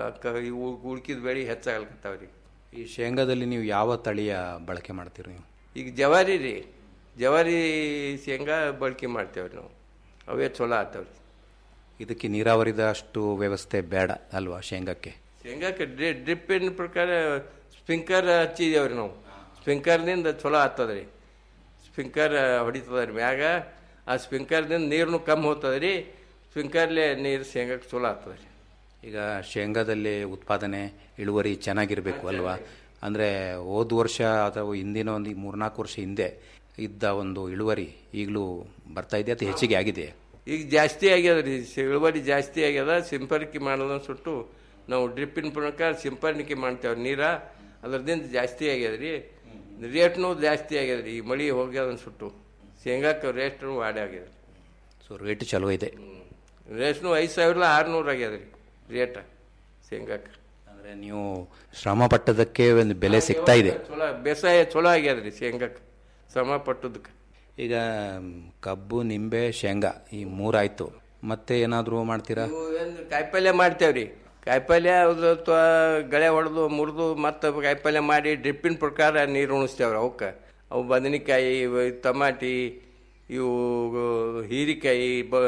ಉಳ್ಕಿದ ಬೆಳೆ ಹೆಚ್ಚಾಗಲ್ಕತ್ತಾವ ರೀ ಈ ಶೇಂಗಾದಲ್ಲಿ ನೀವು ಯಾವ ತಳಿಯ ಬಳಕೆ ಮಾಡ್ತೀರಿ ನೀವು ಈಗ ಜವಾರಿ ರೀ ಜವಾರಿ ಶೇಂಗಾ ಬಳಕೆ ಮಾಡ್ತೇವೆ ನಾವು ಅವೇ ಚಲೋ ಆಗ್ತಾವ್ರಿ ಇದಕ್ಕೆ ನೀರಾವರಿದ ಅಷ್ಟು ವ್ಯವಸ್ಥೆ ಬೇಡ ಅಲ್ವಾ ಶೇಂಗಕ್ಕೆ ಶೇಂಗಾಕ್ಕೆ ಡ್ರಿ ಡ್ರಿಪ್ಪಿನ ಪ್ರಕಾರ ಸ್ಪ್ರಿಂಕರ್ ಹಚ್ಚಿದೇವ್ರಿ ನಾವು ಸ್ಪ್ರಿಂಕರ್ನಿಂದ ಚಲೋ ಆಗ್ತದೆ ರೀ ಸ್ಪ್ರಿಂಕರ್ ಹೊಡಿತದ ರೀ ಮ್ಯಾಗ ಆ ಸ್ಪ್ರಿಂಕರ್ದಿಂದ ನೀರು ಕಮ್ಮಿ ಹೋಗ್ತದೆ ರೀ ಸ್ಪ್ರಿಂಕರ್ಲೆ ನೀರು ಶೇಂಗಕ್ಕೆ ಚಲೋ ಆಗ್ತದೆ ರೀ ಈಗ ಶೇಂಗಾದಲ್ಲಿ ಉತ್ಪಾದನೆ ಇಳುವರಿ ಚೆನ್ನಾಗಿರಬೇಕು ಅಲ್ವಾ ಅಂದರೆ ಹೋದ ವರ್ಷ ಅಥವಾ ಹಿಂದಿನ ಒಂದು ಮೂರ್ನಾಲ್ಕು ವರ್ಷ ಹಿಂದೆ ಇದ್ದ ಒಂದು ಇಳುವರಿ ಈಗಲೂ ಬರ್ತಾ ಇದೆ ಅಥವಾ ಹೆಚ್ಚಿಗೆ ಆಗಿದೆ ಈಗ ಜಾಸ್ತಿ ಆಗ್ಯದ ರೀ ಇಳುವರಿ ಜಾಸ್ತಿ ಆಗ್ಯದ ಸಿಂಪರಿಕೆ ಮಾಡೋದನ್ನ ಸುಟ್ಟು ನಾವು ಡ್ರಿಪ್ಪಿನ ಪ್ರಕಾರ ಸಿಂಪರ್ಣಿಕೆ ಮಾಡ್ತೇವೆ ನೀರ ಅದರದಿಂದ ಜಾಸ್ತಿ ಆಗ್ಯದ ರೀ ರೇಟ್ನು ಜಾಸ್ತಿ ಆಗ್ಯದ ರೀ ಈ ಮಳೆ ಹೋಗ್ಯದನ್ನ ಸುಟ್ಟು ಶೇಂಗಾಕ್ಕೆ ರೇಟ್ನು ವಾಡೆ ಆಗ್ಯದ ಸೊ ರೇಟ್ ಚಲೋ ಇದೆ ರೇಟ್ನು ಐದು ಸಾವಿರದ ಆರುನೂರು ಆಗ್ಯದ ರೀ ರೇಟ್ ಶೇಂಗಾಕ್ಕೆ ಅಂದರೆ ನೀವು ಶ್ರಮ ಪಟ್ಟದಕ್ಕೆ ಒಂದು ಬೆಲೆ ಸಿಗ್ತಾ ಇದೆ ಚಲೋ ಬೇಸಾಯ ಚಲೋ ಆಗ್ಯದ ರೀ ಶೇಂಗಾಕ್ಕೆ ಶ್ರಮ ಪಟ್ಟದಕ್ಕೆ ಈಗ ಮ್, ಕಬ್ಬು ನಿಂಬೆ ಶೇಂಗಾ ಈ ಮೂರಾಯ್ತು ಮತ್ತೆ ಏನಾದರೂ ಮಾಡ್ತೀರಾ ಇವು ಏನ್ ಕಾಯಿಪಲ್ಯ ಮಾಡ್ತೇವ್ರಿ ಕಾಯಿಪಲ್ಯ ಅದು ತ್ವ ಗಳೆ ಹೊಡೆದು ಮುರಿದು ಮತ್ತೆ ಕಾಯಿಪಲ್ಯ ಮಾಡಿ ಡ್ರಿಪ್ಪಿನ ಪ್ರಕಾರ ನೀರು ಉಣಿಸ್ತೇವ್ರಿ ಅವಕ್ಕೆ ಅವು ಬದನೆಕಾಯಿ ಇವು ಟಮಾಟಿ ಇವು ಹೀರಿಕಾಯಿ ಬ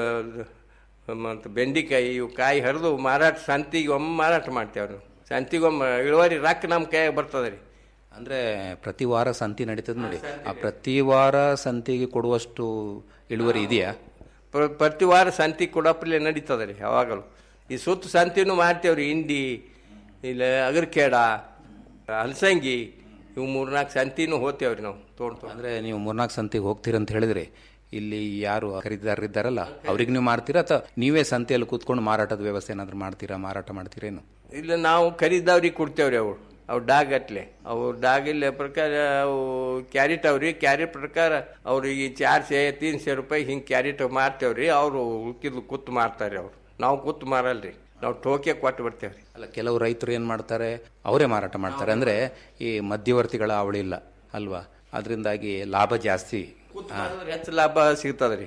ಮತ್ತು ಬೆಂಡಿಕಾಯಿ ಇವು ಕಾಯಿ ಹರಿದು ಮಾರಾಟ ಸಂತಿಗೆ ಒಮ್ಮೆ ಮಾರಾಟ ಮಾಡ್ತೇವ್ರಿ ನಾವು ಸಂತಿಗೊಮ್ಮೆ ಇಳುವರಿ ರೊಕ್ಕ ನಮ್ಮ ಕೈಯಾಗ ಬರ್ತದೆ ರೀ ಅಂದರೆ ಪ್ರತಿ ವಾರ ಸಂತಿ ನಡೀತದೆ ನೋಡಿ ಆ ಪ್ರತಿ ವಾರ ಸಂತಿಗೆ ಕೊಡುವಷ್ಟು ಇಳುವರಿ ಇದೆಯಾ ಪ್ರ- ಪ್ರತಿ ವಾರ ಸಂತಿ ಕೊಡಪ್ಪಲೆ ನಡೀತದೆ ರೀ ಯಾವಾಗಲೂ ಈ ಸುತ್ತ ಸಂತಿನೂ ಮಾಡ್ತೇವ್ರಿ ಇಂಡಿ ಇಲ್ಲ ಅಗರ್ಕೇಡ ಹಲಸಂಗಿ ಇವು ಮೂರ್ನಾಲ್ಕು ಸಂತಿನೂ ಹೋಗ್ತೇವ್ರಿ ನಾವು ತೊಗೊಂಡು ಅಂದರೆ ನೀವು ಮೂರ್ನಾಲ್ಕು ಸಂತಿಗೆ ಹೋಗ್ತೀರಂತ ಹೇಳಿದ್ರೆ ಇಲ್ಲಿ ಯಾರು ಖರೀದಿದಾರರಿದ್ದಾರಲ್ಲ ಅವ್ರಿಗೆ ನೀವು ಮಾಡ್ತೀರಾ ಅಥವಾ ನೀವೇ ಸಂತೆಯಲ್ಲಿ ಕೂತ್ಕೊಂಡು ಮಾರಾಟದ ವ್ಯವಸ್ಥೆ ಏನಾದರೂ ಮಾಡ್ತೀರಾ ಮಾರಾಟ ಮಾಡ್ತೀರೇನು ಇಲ್ಲ ನಾವು ಖರೀದವ್ರಿಗೆ ಕೊಡ್ತೇವ್ರಿ ಅವು ಅವು ಡಾಗ್ ಗಟ್ಲೆ ಅವು ಡಾಗಿಲ್ಲ ಪ್ರಕಾರ ಅವು ಕ್ಯಾರೆಟ್ ಅವ್ರಿ ಕ್ಯಾರೆಟ್ ಪ್ರಕಾರ ಅವ್ರಿಗೆ ಚಾರ್ಸೆ ತೀನ್ಸೆ ರೂಪಾಯಿ ಹಿಂಗೆ ಕ್ಯಾರೆಟ್ ಮಾರ್ತೇವ್ರಿ ಅವರು ಉಳ್ಕಿದ್ದು ಕೂತು ಮಾರ್ತಾರೆ ಅವ್ರು ನಾವು ಕೂತು ಮಾರಲ್ರಿ ನಾವು ಟೋಕೆ ಕೊಟ್ಟು ಬರ್ತೇವ್ರಿ ಅಲ್ಲ ಕೆಲವು ರೈತರು ಏನು ಮಾಡ್ತಾರೆ ಅವರೇ ಮಾರಾಟ ಮಾಡ್ತಾರೆ ಅಂದರೆ ಈ ಮಧ್ಯವರ್ತಿಗಳ ಅವಳಿಲ್ಲ ಅಲ್ವಾ ಅದರಿಂದಾಗಿ ಲಾಭ ಜಾಸ್ತಿ ಕೂತ್ ಮಾರಿದ್ರೆ ಹೆಚ್ಚು ಲಾಭ ಸಿಗ್ತದ್ರಿ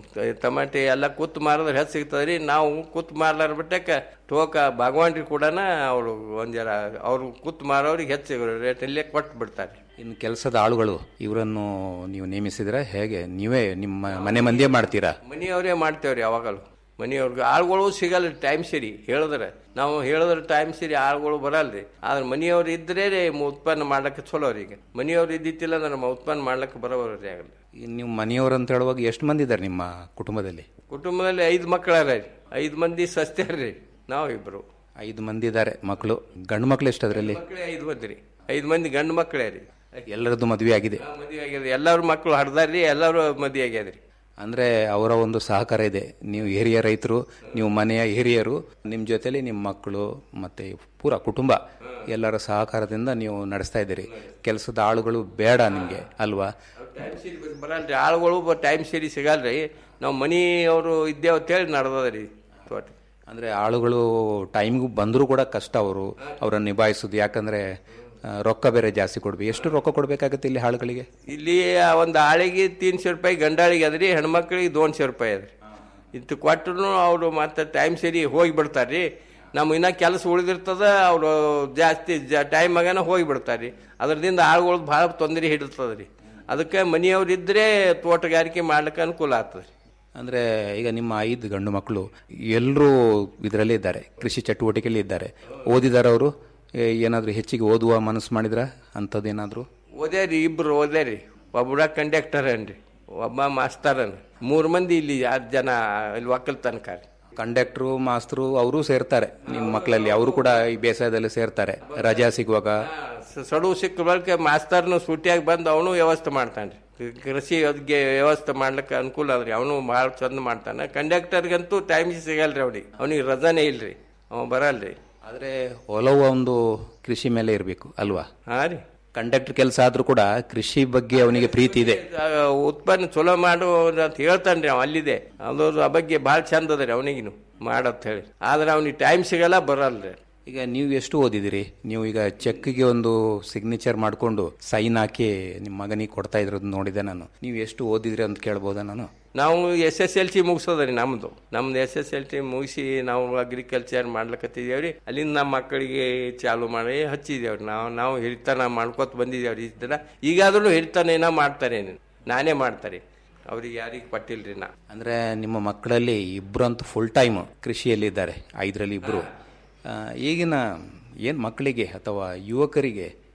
ಟಮಾಟೆ ಎಲ್ಲ ಕೂತ್ ಮಾರಿದ್ರೆ ಹೆಚ್ಚು ಸಿಗ್ತದ್ರಿ ನಾವು ಕೂತ್ ಮಾರ್ಲಾರ ಬಿಟ್ಟಕ್ಕೆ ಟೋಕ ಭಗವಾನ್ರಿ ಕೂಡ ಅವರು ಒಂದ್ ಜರ ಅವ್ರು ಕೂತ್ ಮಾರೋರಿಗೆ ಹೆಚ್ಚು ರೇಟಲ್ಲೇ ಕೊಟ್ಟು ಬಿಡ್ತಾರೆ ಇನ್ನು ಕೆಲಸದ ಆಳುಗಳು ಇವರನ್ನು ನೀವು ನೇಮಿಸಿದ್ರೆ ಹೇಗೆ ನೀವೇ ನಿಮ್ಮ ಮನೆ ಮಂದಿಯೇ ಮಾಡ್ತೀರಾ ಮನೆಯವರೇ ಮಾಡ್ತೇವ್ರಿ ಯಾವಾಗಲೂ ಮನೆಯವ್ರಿಗೆ ಆಳುಗಳು ಸಿಗಲ್ಲ ಟೈಮ್ ಸರಿ ಹೇಳಿದ್ರೆ ನಾವು ಹೇಳಿದ್ರೆ ಟೈಮ್ ಸರಿ ಆಳುಗಳು ಬರಲ್ರಿ ಆದ್ರೆ ಮನೆಯವ್ರು ಇದ್ರೆ ರೀ ಉತ್ಪನ್ನ ಮಾಡ್ಲಿಕ್ಕೆ ಚಲೋ ರೀ ಈಗ ಮನೆಯವ್ರು ಇದ್ದಿತ್ತಿಲ್ಲ ಅಂದ್ರೆ ನಮ್ಮ ಉತ್ಪನ್ನ ಮಾಡ್ಲಿಕ್ಕೆ ಬರೋಬರ್ರಿ ಆಗಲ್ಲ ಈ ನೀವು ಮನೆಯವರು ಅಂತ ಹೇಳುವಾಗ ಎಷ್ಟು ಮಂದಿ ಇದ್ದಾರೆ ನಿಮ್ಮ ಕುಟುಂಬದಲ್ಲಿ ಕುಟುಂಬದಲ್ಲಿ ಐದು ಮಕ್ಕಳಾರ ರೀ ಐದು ಮಂದಿ ಸಸ್ತ್ಯಾರ್ರಿ ನಾವು ಇಬ್ರು ಐದು ಮಂದಿ ಇದ್ದಾರೆ ಮಕ್ಕಳು ಗಂಡು ಮಕ್ಕಳು ಎಷ್ಟು ಅದರಲ್ಲಿ ಮಕ್ಕಳೇ ಐದು ಮಂದಿ ರೀ ಐದು ಮಂದಿ ಗಂಡು ಮಕ್ಕಳೇ ರೀ ಎಲ್ಲರದ್ದು ಮದುವೆ ಆಗಿದೆ ಮದುವೆ ಆಗ್ಯದ ಎಲ್ಲಾರು ಮಕ್ಕಳು ಹಡ್ದಾರ್ರಿ ಎಲ್ಲರೂ ಮದುವೆ ಆಗ್ಯದ್ರಿ ಅಂದರೆ ಅವರ ಒಂದು ಸಹಕಾರ ಇದೆ ನೀವು ಹಿರಿಯ ರೈತರು ನೀವು ಮನೆಯ ಹಿರಿಯರು ನಿಮ್ಮ ಜೊತೆಲಿ ನಿಮ್ಮ ಮಕ್ಕಳು ಮತ್ತು ಪೂರ ಕುಟುಂಬ ಎಲ್ಲರ ಸಹಕಾರದಿಂದ ನೀವು ನಡೆಸ್ತಾ ಇದ್ದೀರಿ ಕೆಲಸದ ಆಳುಗಳು ಬೇಡ ನಿಮಗೆ ಅಲ್ವಾ ಟೈಮ್ ಸರಿ ಬರಲ್ರಿ ಆಳುಗಳು ಟೈಮ್ ಸರಿ ಸಿಗಲ್ರಿ ನಾವು ಮನಿಯವರು ಇದ್ದೇವೆ ಅಂತೇಳಿ ನಡೆದದ್ರಿ ತೋಟ ಅಂದರೆ ಆಳುಗಳು ಟೈಮ್ಗೂ ಬಂದರೂ ಕೂಡ ಕಷ್ಟ ಅವರು ಅವರನ್ನು ನಿಭಾಯಿಸೋದು ಯಾಕಂದರೆ ಆ, ರೊಕ್ಕ ಬೇರೆ ಜಾಸ್ತಿ ಕೊಡ್ಬೇಕು ಎಷ್ಟು ರೊಕ್ಕ ಕೊಡಬೇಕಾಗುತ್ತೆ ಇಲ್ಲಿ ಆಳುಗಳಿಗೆ ಇಲ್ಲಿ ಒಂದು ಆಳಿಗೆ ತೀನ್ಶೆ ರೂಪಾಯಿ ಗಂಡಾಳಿಗೆ ಅದ್ರಿ ಹೆಣ್ಮಕ್ಳಿಗೆ ದೋನ್ಶೆ ರೂಪಾಯಿ ಅದ್ರಿ ಇತ್ತು ಕೊಟ್ಟರು ಅವರು ಮತ್ತೆ ಟೈಮ್ ಸರಿ ಹೋಗಿ ಬಿಡ್ತಾರ್ರಿ ನಮ್ಮ ಇನ್ನ ಕೆಲಸ ಉಳಿದಿರ್ತದ ಅವರು ಜಾಸ್ತಿ ಟೈಮ್ ಆಗನ ಹೋಗಿ ಬಿಡ್ತಾರ್ರಿ ಅದರಿಂದ ಆಳುಗಳು ಭಾಳ ತೊಂದರೆ ಹಿಡಿತದ್ರಿ ಅದಕ್ಕೆ ಮನೆಯವ್ರು ಇದ್ರೆ ತೋಟಗಾರಿಕೆ ಮಾಡ್ಲಿಕ್ಕೆ ಅನುಕೂಲ ಆಗ್ತದೆ ಅಂದರೆ ಈಗ ನಿಮ್ಮ ಐದು ಗಂಡು ಮಕ್ಕಳು ಎಲ್ಲರೂ ಇದರಲ್ಲೇ ಇದ್ದಾರೆ ಕೃಷಿ ಚಟುವಟಿಕೆಯಲ್ಲಿ ಇದ್ದಾರೆ ಓದಿದಾರ ಅವರು ಏನಾದರೂ ಹೆಚ್ಚಿಗೆ ಓದುವ ಮನಸ್ಸು ಮಾಡಿದ್ರ ಅಂಥದ್ದೇನಾದರೂ ಓದ್ಯಾರಿ ಇಬ್ರು ಓದ್ಯಾರಿ ಒಬ್ಬರ ಕಂಡಕ್ಟರ್ ಅನ್ರಿ ಒಬ್ಬ ಮಾಸ್ತರ್ ಅನ್ ಮೂರು ಮಂದಿ ಇಲ್ಲಿ ಆರು ಜನ ಇಲ್ಲಿ ಒಕ್ಕಲ್ತನಕ ರೀ ಕಂಡಕ್ಟ್ರು ಮಾಸ್ತರು ಅವರು ಸೇರ್ತಾರೆ ನಿಮ್ಮ ಮಕ್ಕಳಲ್ಲಿ ಅವರು ಕೂಡ ಈ ಬೇಸಾಯದಲ್ಲಿ ಸೇರ್ತಾರೆ ರಜಾ ಸಿಗುವಾಗ ಸ- ಸಡುವು ಸಿಕ್ಕ ಬಳಿಕ ಮಾಸ್ತರ್ನು ಸೂಟಿಯಾಗಿ ಬಂದು ಅವನು ವ್ಯವಸ್ಥೆ ಮಾಡ್ತಾನೆ ಕೃಷಿ ಅದ್ಗೆ ವ್ಯವಸ್ಥೆ ಮಾಡ್ಲಿಕ್ಕೆ ಅನುಕೂಲ ಅದ್ರಿ ಅವನು ಭಾಳ ಚಂದ ಮಾಡ್ತಾನೆ ಕಂಡಕ್ಟರ್ಗಂತೂ ಟೈಮ್ ಸಿಗಲ್ರಿ ಅವ್ನಿಗೆ ಅವನಿಗೆ ರಜಾನೇ ಇಲ್ರಿ ಅವ ಬರಲ್ರಿ ಆದರೆ ಒಲವು ಒಂದು ಕೃಷಿ ಮೇಲೆ ಇರಬೇಕು ಅಲ್ವಾ ಹಾ ರೀ ಕಂಡಕ್ಟರ್ ಕೆಲಸ ಆದ್ರೂ ಕೂಡ ಕೃಷಿ ಬಗ್ಗೆ ಅವನಿಗೆ ಪ್ರೀತಿ ಇದೆ ಆ, ಉತ್ಪನ್ನ ಚಲೋ ಮಾಡು ಅಂತ ಹೇಳ್ತಾನ್ರಿ ಅವ ಅಲ್ಲಿದೆ ಅದು ಆ ಬಗ್ಗೆ ಭಾಳ ಚಂದ ಅದ ರೀ ಅವನಿಗಿನು ಮಾಡತ್ ಹೇಳಿ ಆದ್ರೆ ಅವ್ನಿಗೆ ಟೈಮ್ ಸಿಗಲ್ಲ ಬರಲ್ರಿ ಈಗ ನೀವು ಎಷ್ಟು ಓದಿದಿರಿ ನೀವು ಈಗ ಚೆಕ್ಗೆ ಒಂದು ಸಿಗ್ನೇಚರ್ ಮಾಡಿಕೊಂಡು ಸೈನ್ ಹಾಕಿ ನಿಮ್ಮ ಮಗನಿಗೆ ಕೊಡ್ತಾ ಇದ್ರದ್ದು ನೋಡಿದೆ ನಾನು ನೀವು ಎಷ್ಟು ಓದಿದ್ರಿ ಅಂತ ಕೇಳ್ಬೋದಾ ನಾನು ನಾವು ಎಸ್ ಎಸ್ ಎಲ್ ಸಿ ಮುಗಿಸೋದ್ರಿ ನಮ್ದು ನಮ್ದು ಎಸ್ ಎಸ್ ಎಲ್ ಸಿ ಮುಗಿಸಿ ನಾವು ಅಗ್ರಿಕಲ್ಚರ್ ಮಾಡ್ಲಕತ್ತಿದ್ದೇವ್ರಿ ಅಲ್ಲಿಂದ ನಮ್ಮ ಮಕ್ಕಳಿಗೆ ಚಾಲು ಮಾಡಿ ಹಚ್ಚಿದೇವ್ರಿ ನಾವು ನಾವು ಹಿರಿತನ ಮಾಡ್ಕೊತ ಬಂದಿದ್ದೇವ್ರಿ ಇಷ್ಟ ದಿನ ಈಗಾದ್ರೂ ಹಿರಿತನ ಏನೋ ಮಾಡ್ತಾರೆ ನಾನೇ ಮಾಡ್ತಾರೆ ಅವ್ರಿಗೆ ಯಾರಿಗೆ ಪಟ್ಟಿಲ್ರಿ ನಾ ಅಂದರೆ ನಿಮ್ಮ ಮಕ್ಕಳಲ್ಲಿ ಇಬ್ಬರು ಅಂತೂ ಫುಲ್ ಟೈಮ್ ಕೃಷಿಯಲ್ಲಿದ್ದಾರೆ ಐದರಲ್ಲಿ ಇಬ್ಬರು ಈಗಿನ ಏನು ಮಕ್ಕಳಿಗೆ ಅಥವಾ ಯುವಕರಿಗೆ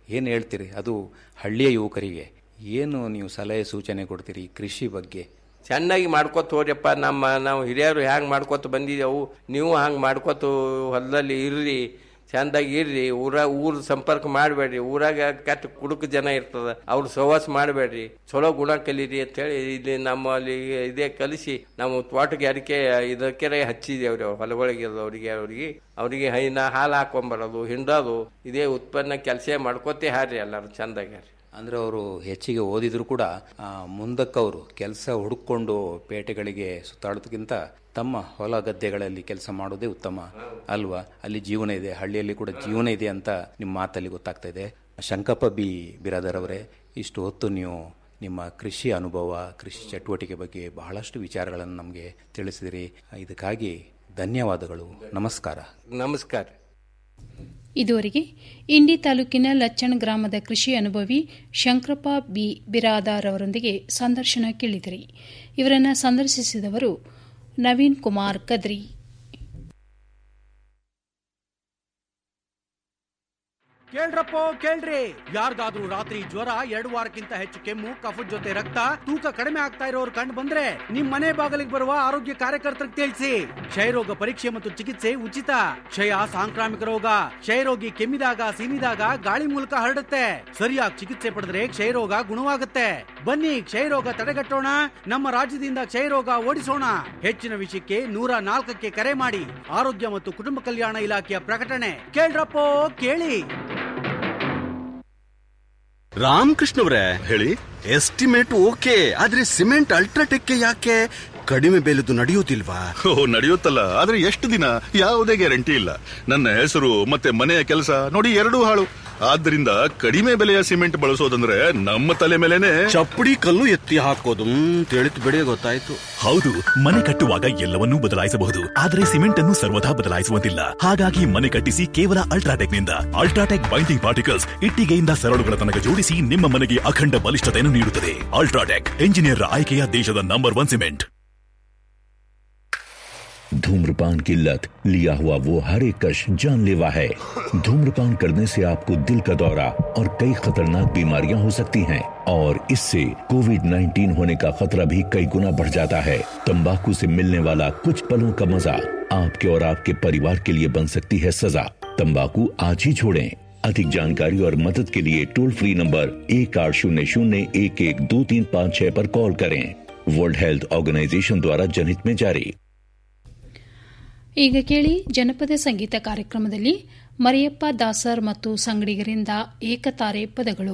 ಏನು ಹೇಳ್ತೀರಿ ಅದು ಹಳ್ಳಿಯ ಯುವಕರಿಗೆ ಏನು ನೀವು ಸಲಹೆ ಸೂಚನೆ ಕೊಡ್ತೀರಿ ಕೃಷಿ ಬಗ್ಗೆ ಚೆನ್ನಾಗಿ ಮಾಡ್ಕೊತ ಹೋಗ್ಯಪ್ಪ ನಮ್ಮ ನಾವು ಹಿರಿಯರು ಹ್ಯಾಂಗೆ ಮಾಡ್ಕೊತ ಬಂದಿದ್ದೆವು ನೀವು ಹಂಗೆ ಮಾಡ್ಕೊತ ಹೊಲದಲ್ಲಿ ಇರ್ರಿ ಚಂದಾಗಿ ಇರ್ರಿ ಊರ ಊರ್ ಸಂಪರ್ಕ ಮಾಡಬೇಡ್ರಿ ಊರಾಗ ಕೆಟ್ಟ ಕುಡುಕ ಜನ ಇರ್ತದ ಅವ್ರ ಸಹವಾಸ ಮಾಡಬೇಡ್ರಿ ಚಲೋ ಗುಣ ಕಲೀರಿ ಅಂತೇಳಿ ಇಲ್ಲಿ ನಮ್ಮಲ್ಲಿ ಇದೇ ಕಲಿಸಿ ನಾವು ತೋಟಕ್ಕೆ ಅಡಿಕೆ ಇದಕ್ಕೆ ಹಚ್ಚಿದೇವ್ರಿ ಹೊಲಗಳಿಗೆ ಅವರಿಗೆ ಅವ್ರಿಗೆ ಅವರಿಗೆ ಹೈನ ಹಾಲು ಹಾಕೊಂಬರೋದು ಹಿಂಡೋದು ಇದೇ ಉತ್ಪನ್ನ ಕೆಲಸ ಮಾಡ್ಕೊತೇ ಹಾರಿ ಎಲ್ಲರೂ ಚಂದಾಗಿ ಹಾರಿ ಅಂದ್ರೆ ಅವರು ಹೆಚ್ಚಿಗೆ ಓದಿದ್ರು ಕೂಡ ಆ, ಮುಂದಕ್ಕವರು ಕೆಲಸ ಹುಡುಕೊಂಡು ಪೇಟೆಗಳಿಗೆ ಸುತ್ತಾಡೋದಕ್ಕಿಂತ ತಮ್ಮ ಹೊಲ ಗದ್ದೆಗಳಲ್ಲಿ ಕೆಲಸ ಮಾಡೋದೇ ಉತ್ತಮ ಅಲ್ವಾ ಅಲ್ಲಿ ಜೀವನ ಇದೆ ಹಳ್ಳಿಯಲ್ಲಿ ಕೂಡ ಜೀವನ ಇದೆ ಅಂತ ನಿಮ್ಮ ಮಾತಲ್ಲಿ ಗೊತ್ತಾಗ್ತಾ ಇದೆ ಶಂಕಪ್ಪ ಬಿ ಬಿರಾದರ್ ಅವರೇ ಇಷ್ಟು ಹೊತ್ತು ನೀವು ನಿಮ್ಮ ಕೃಷಿ ಅನುಭವ ಕೃಷಿ ಚಟುವಟಿಕೆ ಬಗ್ಗೆ ಬಹಳಷ್ಟು ವಿಚಾರಗಳನ್ನು ನಮಗೆ ತಿಳಿಸಿದಿರಿ ಇದಕ್ಕಾಗಿ ಧನ್ಯವಾದಗಳು ನಮಸ್ಕಾರ ನಮಸ್ಕಾರ ಇದುವರೆಗೆ ಇಂಡಿ ತಾಲೂಕಿನ ಲಚ್ಚಣ ಗ್ರಾಮದ ಕೃಷಿ ಅನುಭವಿ ಶಂಕರಪ್ಪ ಬಿ ಬಿರಾದಾರ್ ಅವರೊಂದಿಗೆ ಸಂದರ್ಶನ ಕೇಳಿದಿರಿ ಇವರನ್ನು ಸಂದರ್ಶಿಸಿದವರು ನವೀನ್ ಕುಮಾರ್ ಕದ್ರಿ ಕೇಳ್ರಪ್ಪೋ ಕೇಳ್ರಿ ಯಾರಿಗಾದ್ರೂ ರಾತ್ರಿ ಜ್ವರ ಎರಡು ವಾರಕ್ಕಿಂತ ಹೆಚ್ಚು ಕೆಮ್ಮು ಕಫದ ಜೊತೆ ರಕ್ತ ತೂಕ ಕಡಿಮೆ ಆಗ್ತಾ ಇರೋರು ಕಂಡು ಬಂದ್ರೆ ನಿಮ್ ಮನೆ ಬಾಗಿಲಿಗೆ ಬರುವ ಆರೋಗ್ಯ ಕಾರ್ಯಕರ್ತರಿಗೆ ತಿಳಿಸಿ ಕ್ಷಯರೋಗ ಪರೀಕ್ಷೆ ಮತ್ತು ಚಿಕಿತ್ಸೆ ಉಚಿತ ಕ್ಷಯ ಸಾಂಕ್ರಾಮಿಕ ರೋಗ ಕ್ಷಯರೋಗಿ ಕೆಮ್ಮಿದಾಗ ಸೀನಿದಾಗ ಗಾಳಿ ಮೂಲಕ ಹರಡುತ್ತೆ ಸರಿಯಾಗಿ ಚಿಕಿತ್ಸೆ ಪಡೆದ್ರೆ ಕ್ಷಯರೋಗ ಗುಣವಾಗುತ್ತೆ ಬನ್ನಿ ಕ್ಷಯರೋಗ ತಡೆಗಟ್ಟೋಣ ನಮ್ಮ ರಾಜ್ಯದಿಂದ ಕ್ಷಯರೋಗ ಓಡಿಸೋಣ ಹೆಚ್ಚಿನ ವಿಷಯಕ್ಕೆ ನೂರ ನಾಲ್ಕಕ್ಕೆ ಕರೆ ಮಾಡಿ ಆರೋಗ್ಯ ಮತ್ತು ಕುಟುಂಬ ಕಲ್ಯಾಣ ಇಲಾಖೆಯ ಪ್ರಕಟಣೆ ಕೇಳ್ರಪ್ಪೋ ಕೇಳಿ ರಾಮಕೃಷ್ಣವ್ರೆ ಹೇಳಿ ಎಸ್ಟಿಮೇಟ್ ಓಕೆ ಆದ್ರೆ ಸಿಮೆಂಟ್ ಅಲ್ಟ್ರಾಟೆಕ್ ಯಾಕೆ ಕಡಿಮೆ ಬೆಲೆದು ನಡೆಯುವುದಿಲ್ವಾ ಓ ನಡೆಯುತ್ತಲ್ಲ ಆದ್ರೆ ಎಷ್ಟು ದಿನ ಯಾವುದೇ ಗ್ಯಾರಂಟಿ ಇಲ್ಲ ನನ್ನ ಹೆಸರು ಮತ್ತೆ ಮನೆಯ ಕೆಲಸ ನೋಡಿ ಎರಡೂ ಹಾಳು ಆದ್ರಿಂದ ಕಡಿಮೆ ಬೆಲೆಯ ಸಿಮೆಂಟ್ ಬಳಸೋದಂದ್ರೆ ನಮ್ಮ ತಲೆ ಮೇಲೆನೆ ಚಪ್ಪಡಿ ಕಲ್ಲು ಎತ್ತಿ ಹಾಕೋದು ತಿಳಿತು ಬಿಡಿ ಗೊತ್ತಾಯ್ತು ಹೌದು ಮನೆ ಕಟ್ಟುವಾಗ ಎಲ್ಲವನ್ನೂ ಬದಲಾಯಿಸಬಹುದು ಆದರೆ ಸಿಮೆಂಟ್ ಅನ್ನು ಸರ್ವದಾ ಬದಲಾಯಿಸುವಂತಿಲ್ಲ ಹಾಗಾಗಿ ಮನೆ ಕಟ್ಟಿಸಿ ಕೇವಲ ಅಲ್ಟ್ರಾಟೆಕ್ ನಿಂದ ಅಲ್ಟ್ರಾಟೆಕ್ ಬೈಂಡಿಂಗ್ ಪಾರ್ಟಿಕಲ್ಸ್ ಇಟ್ಟಿಗೆಯಿಂದ ಸರಳುಗಳ ತನಕ ಜೋಡಿಸಿ ನಿಮ್ಮ ಮನೆಗೆ ಅಖಂಡ ಬಲಿಷ್ಠತೆಯನ್ನು ನೀಡುತ್ತದೆ ಅಲ್ಟ್ರಾಟೆಕ್ ಎಂಜಿನಿಯರ್ ಆಯ್ಕೆಯ ದೇಶದ ನಂಬರ್ ಒನ್ ಸಿಮೆಂಟ್ धूम्रपान की लत लिया हुआ वो हर एक कश जानलेवा है धूम्रपान करने से आपको दिल का दौरा और कई खतरनाक बीमारियां हो सकती हैं और इससे कोविड 19 होने का खतरा भी कई गुना बढ़ जाता है तंबाकू से मिलने वाला कुछ पलों का मजा आपके और आपके परिवार के लिए बन सकती है सजा तंबाकू आज ही छोड़ें अधिक जानकारी और मदद के लिए टोल फ्री नंबर एक आठ शून्य शून्य एक एक दो तीन पाँच छह पर कॉल करें वर्ल्ड हेल्थ ऑर्गेनाइजेशन द्वारा जनहित में जारी ಈಗ ಕೇಳಿ ಜನಪದ ಸಂಗೀತ ಕಾರ್ಯಕ್ರಮದಲ್ಲಿ ಮರಿಯಪ್ಪ ದಾಸರ್ ಮತ್ತು ಸಂಗಡಿಗರಿಂದ ಏಕತಾರೆ ಪದಗಳು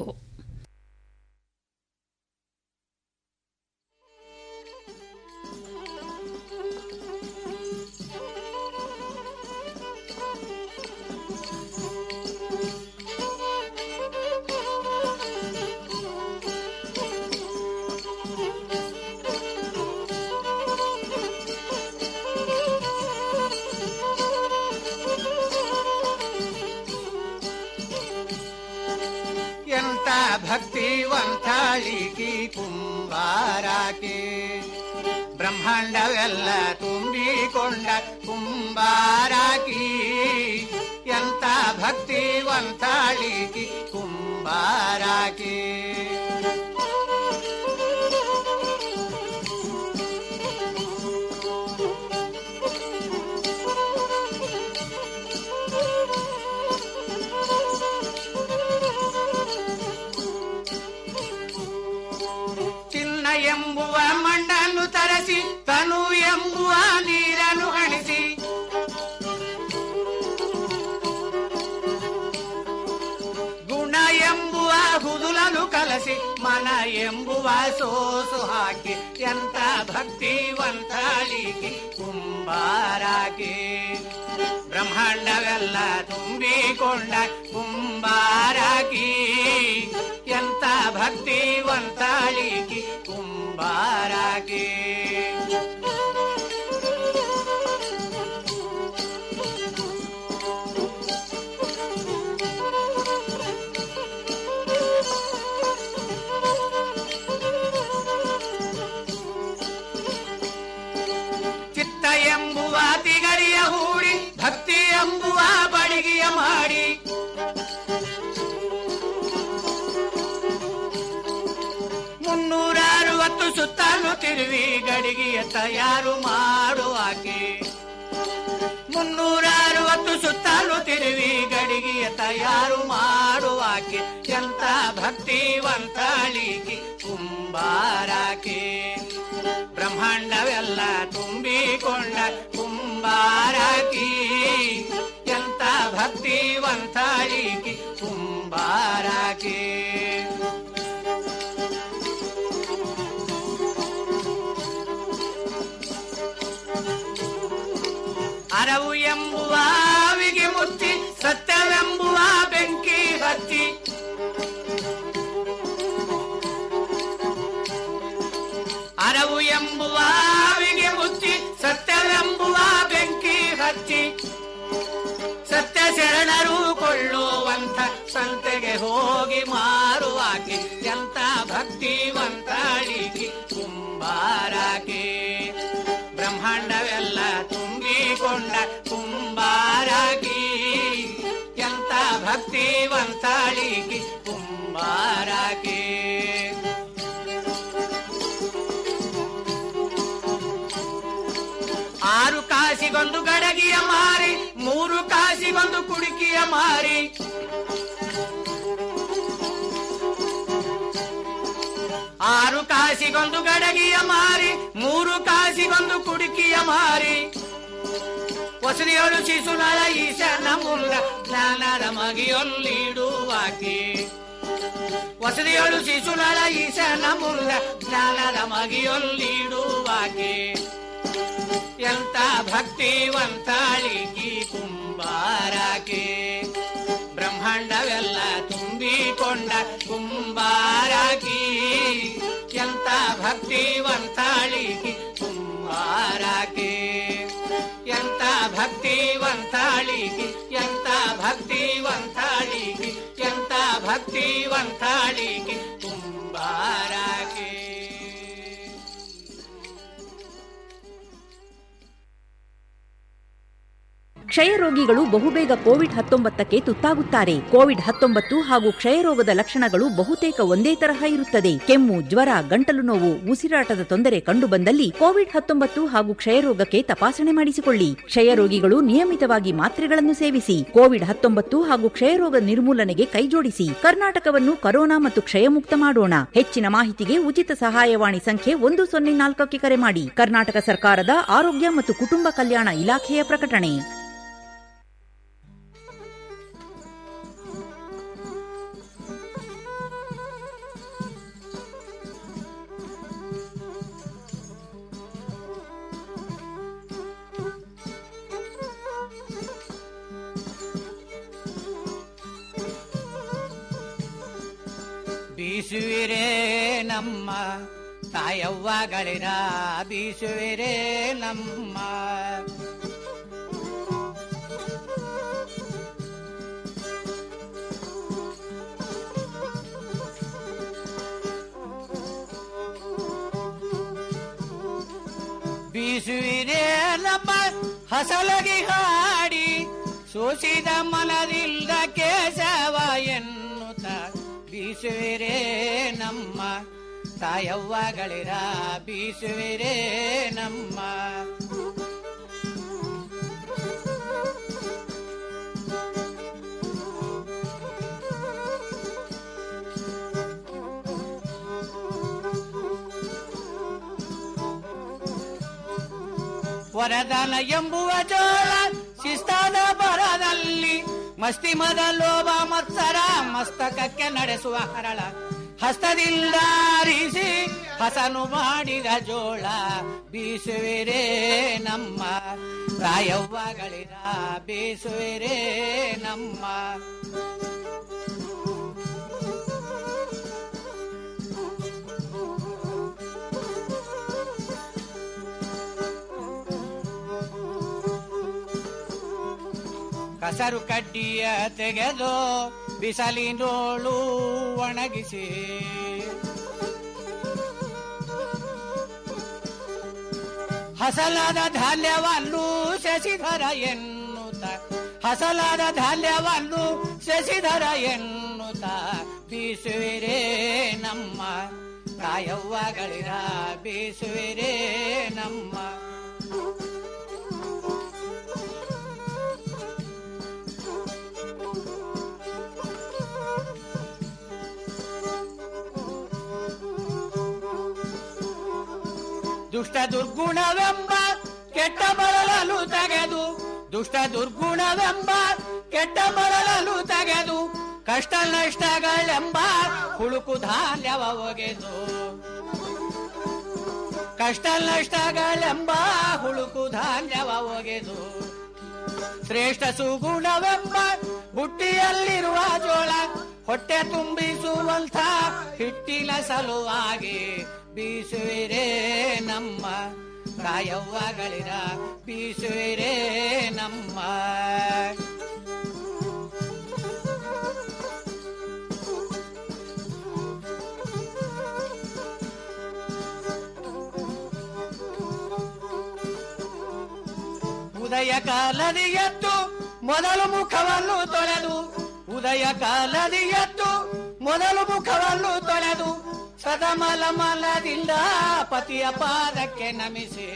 ಎಂತ ಭಕ್ತಿವಂತಾಳಿಕಿ ಕುಂಬಾರಾಕೆ ಬ್ರಹ್ಮಾಂಡವೆಲ್ಲ ತುಂಬಿಕೊಂಡ ಕುಂಬಾರಾಕಿ ಎಂತ ಭಕ್ತಿವಂತಾಳಿಕಿ ಕುಂಬಾರಾಕಿ ಚಿನ್ನ ಎಂಬುವ ಮಣ್ಣನ್ನು ತರಸಿ ತನು ಎಂಬುವ ನೀರನ್ನು ಹಣಿಸಿ ಗುಣ ಎಂಬುವ ಹುದುಲನು ಕಲಸಿ ಮನ ಎಂಬುವ ಸೋಸು ಹಾಕಿ ಎಂತ ಭಕ್ತಿವಂತಾಳಿಕೆ ಕುಂಬಾರಾಕಿ ಬ್ರಹ್ಮಾಂಡವೆಲ್ಲ ತುಂಬಿಕೊಂಡ ಕುಂಬಾರಾಕಿ ಎಂತ ಭಕ್ತಿವಂತಾಳಿಕೆ ಕುಂಬಾರಾಕಿ ಚಿತ್ತ ಎಂಬುವ ತಿಗರಿಯ ಹೂಡಿ ಭಕ್ತಿ ಎಂಬುವ ಬಡಿಗೆಯ ಮಾಡಿ ತಿರುವಿ ಗಡಿಗೆಯ ತಯಾರು ಮಾಡುವಾಕೆ ಮುನ್ನೂರ ಅರವತ್ತು ಸುತ್ತಲೂ ತಿರುವಿ ಗಡಿಗೆಯ ತಯಾರು ಮಾಡುವಾಕೆ ಎಂತ ಭಕ್ತಿವಂತಳಿಗೆ ಕುಂಬಾರಾಕೆ ಬ್ರಹ್ಮಾಂಡವೆಲ್ಲ ತುಂಬಿಕೊಂಡ ಕುಂಬಾರಾಕಿ ಎಂತ ಭಕ್ತಿವಂತಳಿಗೆ ಕುಂಬಾರಾಕೆ ಅರವು ಎಂಬುವ ಆವಿಗೆ ಮುಚ್ಚಿ ಸತ್ಯವೆಂಬುವ ಬೆಂಕಿ ಹಚ್ಚಿ ಅರವು ಎಂಬುವ ಆವಿಗೆ ಮುಚ್ಚಿ ಸತ್ಯವೆಂಬುವ ಬೆಂಕಿ ಹಚ್ಚಿ ಸತ್ಯ ಶರಣರು ಕೊಳ್ಳುವಂತ ಸಂತೆಗೆ ಹೋಗಿ ಮಾರುವಾಕೆ ಎಂತ ಭಕ್ತಿವಂತಳಿಗೆ ಕುಂಬಾರಾಕೆ ಬ್ರಹ್ಮಾಂಡವೆಲ್ಲ ತುಂಬಿಕೊಂಡ ಕುಂಬಾರಾಗಿ ಎಂತ ಭಕ್ತಿವಂತಳಿಗೆ ಕುಂಬಾರಾಗಿ ಆರು ಕಾಸಿಗೊಂದು ಗಡಗಿಯ ಮಾರಿ ಮೂರು ಕಾಸಿಗೊಂದು ಕುಡುಕಿಯ ಮಾರಿ ಆರು ಕಾಸಿಗೊಂದು ಗಡಗಿಯ ಮಾರಿ ಮೂರು ಕಾಸಿಗೊಂದು ಕುಡುಕಿಯ ಮಾರಿ ಹೊಸದಿಯಳು ಶಿಶುನಳ ಈಶನ ಮುಲ್ಲ ಜ್ಞಾನದ ಮಗಿಯೊಲ್ಲಿಡುವಾಕೆ ಹೊಸದಿಯಳು ಶಿಶುನಳ ಈಶನ ಮುಲ್ಲ ಜ್ಞಾನದ ಮಗಿಯೊಲ್ಲಿಡುವಾಕೆ ಎಂತ ಭಕ್ತಿವಂತಳಿಗಿ ಕುಂಬಾರಾಕೆ ಬ್ರಹ್ಮಾಂಡವೆಲ್ಲ ತುಂಬಿಕೊಂಡ ಕುಂಬಾರಾಕಿ ಎಂತ ಭಕ್ತಿವಂತಳಿಗಿ ಕುಂಬಾರಾಕೆ ಎಂತ ಭಕ್ತಿವಂತಳಿಗಿ ಎಂತ ಭಕ್ತಿವಂತಳಿಗಿ ಎಂತ ಭಕ್ತಿವಂತಳಿಗಿ ಕುಂಬಾರಾಕೆ ಕ್ಷಯ ರೋಗಿಗಳು ಬಹುಬೇಗ ಕೋವಿಡ್ ಹತ್ತೊಂಬತ್ತಕ್ಕೆ ತುತ್ತಾಗುತ್ತಾರೆ ಕೋವಿಡ್ ಹತ್ತೊಂಬತ್ತು ಹಾಗೂ ಕ್ಷಯರೋಗದ ಲಕ್ಷಣಗಳು ಬಹುತೇಕ ಒಂದೇ ತರಹ ಇರುತ್ತದೆ ಕೆಮ್ಮು ಜ್ವರ ಗಂಟಲು ನೋವು ಉಸಿರಾಟದ ತೊಂದರೆ ಕಂಡುಬಂದಲ್ಲಿ ಕೋವಿಡ್ ಹತ್ತೊಂಬತ್ತು ಹಾಗೂ ಕ್ಷಯರೋಗಕ್ಕೆ ತಪಾಸಣೆ ಮಾಡಿಸಿಕೊಳ್ಳಿ ಕ್ಷಯ ರೋಗಿಗಳು ನಿಯಮಿತವಾಗಿ ಮಾತ್ರೆಗಳನ್ನು ಸೇವಿಸಿ ಕೋವಿಡ್ ಹತ್ತೊಂಬತ್ತು ಹಾಗೂ ಕ್ಷಯರೋಗ ನಿರ್ಮೂಲನೆಗೆ ಕೈಜೋಡಿಸಿ ಕರ್ನಾಟಕವನ್ನು ಕರೋನಾ ಮತ್ತು ಕ್ಷಯಮುಕ್ತ ಮಾಡೋಣ ಹೆಚ್ಚಿನ ಮಾಹಿತಿಗೆ ಉಚಿತ ಸಹಾಯವಾಣಿ ಸಂಖ್ಯೆ ಒಂದು ಸೊನ್ನೆ ನಾಲ್ಕಕ್ಕೆ ಕರೆ ಮಾಡಿ ಕರ್ನಾಟಕ ಸರ್ಕಾರದ ಆರೋಗ್ಯ ಮತ್ತು ಕುಟುಂಬ ಕಲ್ಯಾಣ ಇಲಾಖೆಯ ಪ್ರಕಟಣೆ ಬೀಸುವಿರೇ ನಮ್ಮ ತಾಯವ್ವಗಳಿರ ಬೀಸುವಿರೇ ನಮ್ಮ ಬೀಸುವಿರೇ ನಮ್ಮ ಹಸಲಗಿ ಹಾಡಿ ಸೋಸಿದ ಮನದಿಲ್ಲದ ಕೇಶವ ಎನ್ನುತ್ತ ಬೀಸುವಿರೇ ನಮ್ಮ ತಾಯವ್ವಗಳಿರ ಬೀಸುವಿರೇ ನಮ್ಮ ವರದಾನ ಎಂಬುವ ಜೋಳ ಶಿಸ್ತಾದ ಬರದಲ್ಲಿ ಮಸ್ತಿ ಮದ ಲೋಭ ಮತ್ಸರ ಮಸ್ತಕಕ್ಕೆ ನಡೆಸುವ ಹರಳ ಹಸ್ತದಿಂದಾರಿಸಿ ಹಸನು ಮಾಡಿದ ಜೋಳ ಬೀಸುವಿರೇ ನಮ್ಮ ರಾಯವ್ವಗಳಿರ ಬೀಸುವಿರೇ ನಮ್ಮ ಕಸರು ಕಡ್ಡಿಯ ತೆಗೆದು ಬಿಸಲಿನೋಳು ಒಣಗಿಸಿ ಹಸಲಾದ ಧಾನ್ಯವನ್ನು ಶಶಿಧರ ಎನ್ನುತ್ತ ಹಸಲಾದ ಧಾನ್ಯವನ್ನು ಶಶಿಧರ ಎನ್ನುತ್ತ ಬೀಸುವಿರೇ ನಮ್ಮ ಕಾಯವ್ವಗಳಿರ ಬೀಸುವಿರೇ ನಮ್ಮ ದುಷ್ಟ ದುರ್ಗುಣವೆಂಬ ಕೆಟ್ಟ ಬಳಲಲು ತೆಗೆದು ದುಷ್ಟ ದುರ್ಗುಣವೆಂಬ ಕೆಟ್ಟ ಬಳಲಲು ತೆಗೆದು ಕಷ್ಟ ನಷ್ಟಗಳೆಂಬ ಹುಳುಕು ಧಾನ್ಯವ ಒಗೆದು ಕಷ್ಟ ನಷ್ಟಗಳೆಂಬ ಹುಳುಕು ಧಾನ್ಯವ ಒಗೆದು ಶ್ರೇಷ್ಠ ಸುಗುಣವೆಂಬ ಬುಟ್ಟಿಯಲ್ಲಿರುವ ಜೋಳ ಹೊಟ್ಟೆ ತುಂಬಿಸುವಂಥ ಹಿಟ್ಟಿನ ಸಲುವಾಗಿ ಬೀಸುವಿರೇ ನಮ್ಮ ಕಾಯವ್ವಗಳಿರ ಬೀಸುವಿರೇ ನಮ್ಮ ಉದಯ ಕಾಲದಿ ಎದ್ದು ಮೊದಲು ಮುಖವನ್ನು ತೊಳೆದು ಉದಯ ಕಾಲದಿ ಎದ್ದು ಮೊದಲು ಮುಖವನ್ನು ತೊಳೆದು ಸದಮಲ ಮಲದಿಂದ ಪತಿಯ ಪಾದಕ್ಕೆ ನಮಿಸಿ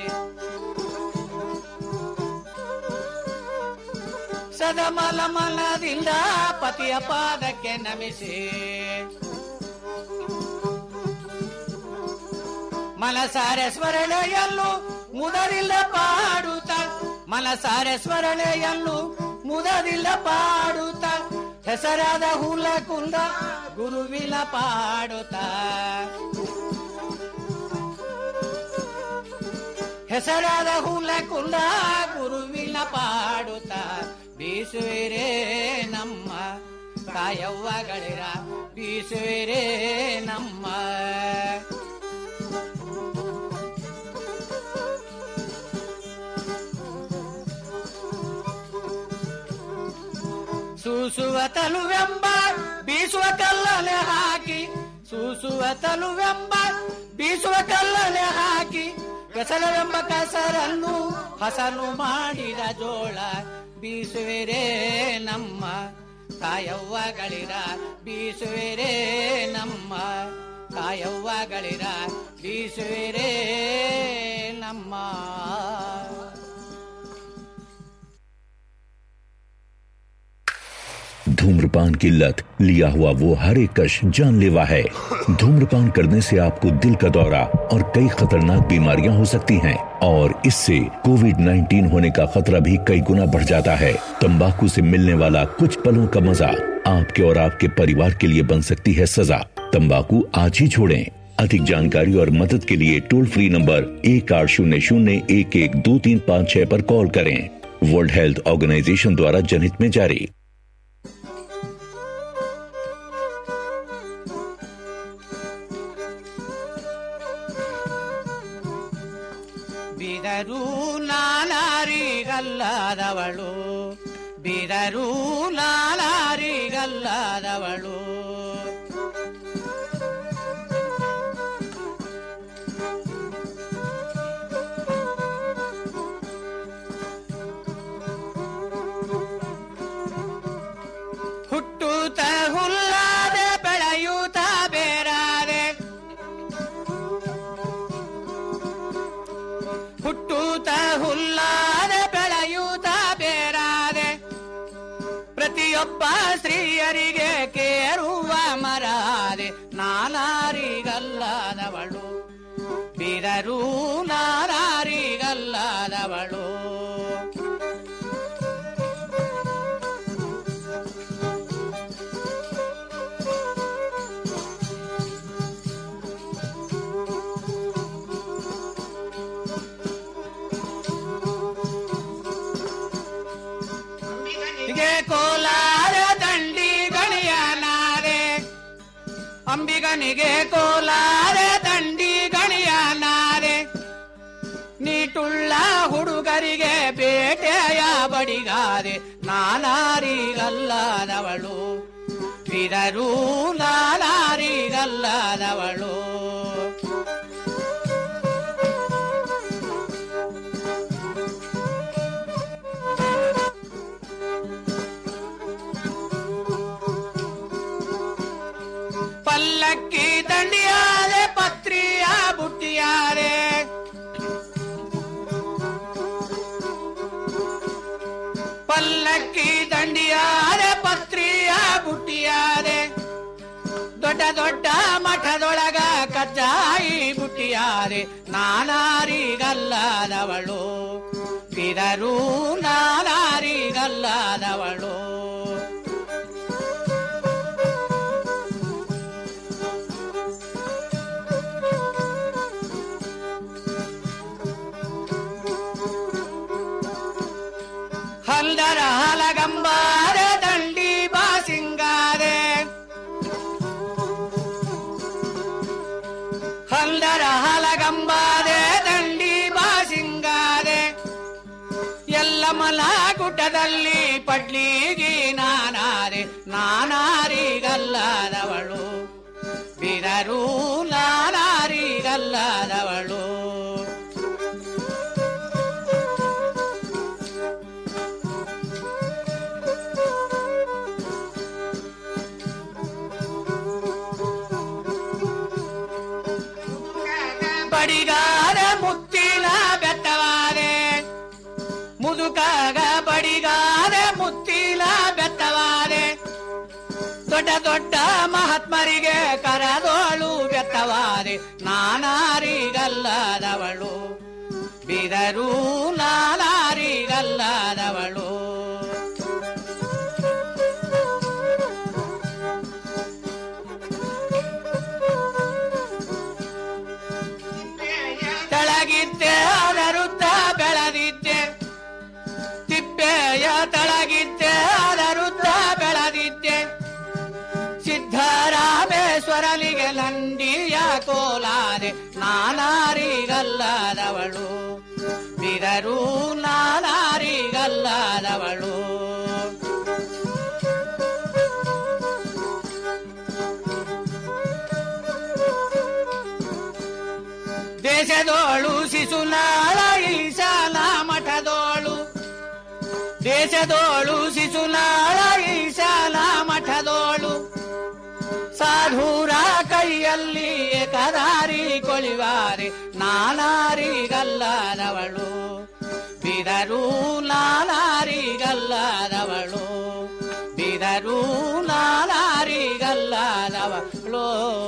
ಸದಮಲ ಮಲದಿಂದ ಪತಿಯ ಪಾದಕ್ಕೆ ನಮಿಸಿ ಮನಸಾರೆ ಸ್ಮರಣೆಯಲ್ಲೂ ಮುದರಿಲ್ಲ ಪಾಡುತ್ತ ಮನಸಾರೆ ಸ್ಮರಣೆಯಲ್ಲೂ ಮುದರಿಲ್ಲ ಪಾಡುತ್ತ ಹೆಸರಾದ ಹುಲ ಕುಂದ ಗುರುವಿಲ ಪಾಡುತ್ತ ಹೆಸರಾದ ಹುಲ ಕುಂದ ಗುರುವಿಲ ಪಾಡುತ್ತ ಬೀಸುವಿರೇ ನಮ್ಮ ಕಾಯವ್ವಗಳಿರ ಬೀಸುವಿರೇ ನಮ್ಮ ಸೂಸುವ ತಲುವೆಂಬ ಬೀಸುವ ಕಲ್ಲನೆ ಹಾಕಿ ಸೂಸುವ ತಲುವೆಂಬ ಬೀಸುವ ಕಲ್ಲನೆ ಹಾಕಿ ಕಸಲವೆಂಬ ಕಸರನ್ನು ಹಸನು ಮಾಡಿದ ಜೋಳ ಬೀಸುವಿರೇ ನಮ್ಮ ಕಾಯವ್ವಗಳಿರ ಬೀಸುವಿರೇ ನಮ್ಮ ಕಾಯವ್ವಗಳಿರ ಬೀಸುವಿರೇ ನಮ್ಮ धूम्रपान की लत लिया हुआ वो हर एक कश जानलेवा है धूम्रपान करने से आपको दिल का दौरा और कई खतरनाक बीमारियां हो सकती हैं और इससे कोविड 19 होने का खतरा भी कई गुना बढ़ जाता है तंबाकू से मिलने वाला कुछ पलों का मजा आपके और आपके परिवार के लिए बन सकती है सजा तंबाकू आज ही छोड़ें अधिक जानकारी और मदद के लिए टोल फ्री नंबर एक आठ शून्य शून्य एक एक दो तीन पाँच छह पर कॉल करें वर्ल्ड हेल्थ ऑर्गेनाइजेशन द्वारा जनहित में जारी ಬಿದರು ನಾಲಾರಿಗಲ್ಲದವಳು ಬಿದರು ನಾಲಾರಿಗಲ್ಲದವಳು ಹುಟ್ಟುತ್ತ ಹುಲ್ಲಾದೆ ಬೆಳೆಯೂತ ಬೇರಾದೆ ಹುಟ್ಟೂತ ಹುಲ್ಲಾದೆ ಬೆಳೆಯೂತ ಬೇರಾದೆ ಪ್ರತಿಯೊಬ್ಬ ಸ್ತ್ರೀಯರಿಗೆ ಕೇರುವ ಮರಾದೆ ನಾಲಾರಿಗಲ್ಲದವಳು ಬಿದರು ನಾಲಾರಿಗಲ್ಲದವಳು ಹೀಗೆ ಕೋಲಾರ ದಂಡಿ ಗಣಿಯನಾರೆ ಅಂಬಿಗನಿಗೆ ಕೋಲಾರ ದಂಡಿ ಗಣಿಯನಾರೆ ನೀಟುಳ್ಳ ಹುಡುಗರಿಗೆ ಬೇಟೆಯ ಬಡಿಗಾರೆ ನಾನಾರಿಗಲ್ಲದವಳು ಬಿದರು ನಾನಾರಿಗಲ್ಲದವಳು ಪಲ್ಲಕ್ಕಿ ದಂಡಿಯಾದೆ ಪತ್ತ ದೊಡ್ಡ ಮಠದೊಳಗ ಕಜ್ಜಾಯಿ ಬುಟ್ಟಿಯಾರೆ ನಾನಾರಿಗಲ್ಲದವಳು ಬಿದರು ನಾನಾರಿಗಲ್ಲದವಳು ಹಲ್ದರ ಹಲಗಂಬಾರ ದಂಡಿ ಬಾಸಿಂಗಾರೆ ಹಲ್ದರ ಹಲಗಂಬಾರೆ ದಂಡಿ ಬಾಸಿಂಗಾರೆ ಎಲ್ಲ ಮಲಗುಟದಲ್ಲಿ ಪಡ್ಲಿಗಿ ನಾನಾರೆ ನಾನಾರಿಗಲ್ಲದವಳು ಬಿರರು ನಾನಾರಿಗಲ್ಲದವಳು ಬಡಿಗಾರ ಮುತ್ತಿನ ಬೆತ್ತವಾರೆ ಮುದುಕಾಗ ಬಡಿಗಾರ ಮುತ್ತಿನ ಬೆತ್ತವಾರೆ ದೊಡ್ಡ ದೊಡ್ಡ ಮಹಾತ್ಮರಿಗೆ ಕರದೋಳು ಬೆತ್ತವಾರೆ ನಾನಾರಿಗಲ್ಲದವಳು ಬಿದರು ನಾನಾರಿಗಲ್ಲದವಳು ತಳಗಿದ್ದೆ ಅದರುತ್ತ ಬೆಳೆದಿದ್ದೆ ತಿಪ್ಪೆಯ ತಳಗಿದ್ದೆ ಅದರುತ್ತ ಬೆಳೆದಿದ್ದೆ ಸಿದ್ಧರಾಮೇಶ್ವರನಿಗೆ ನಂದಿಯ ಕೋಲಾರೆ ನಾನಾರಿಗಲ್ಲದವಳು ಬಿದರು ನಾನಾರಿಗಲ್ಲದವಳು ದೇಶದೋಳು ಶಿಶುನಾಳ ಈಶಾನ ಮಠದೋಳು ದೇಶದೋಳು ಶಿಶುನಾಳ ಈಶಾನ ಮಠದೋಳು ಸಾಧೂರ ಕೈಯಲ್ಲಿ ಕದಾರಿ ಕೊಳಿವಾರೆ ನಾನಾರಿಗಲ್ಲದವಳು ಬಿದರು ನಾನಾರಿಗಲ್ಲದವಳು ಬಿದರು ನಾನಾರಿಗಲ್ಲದವಳು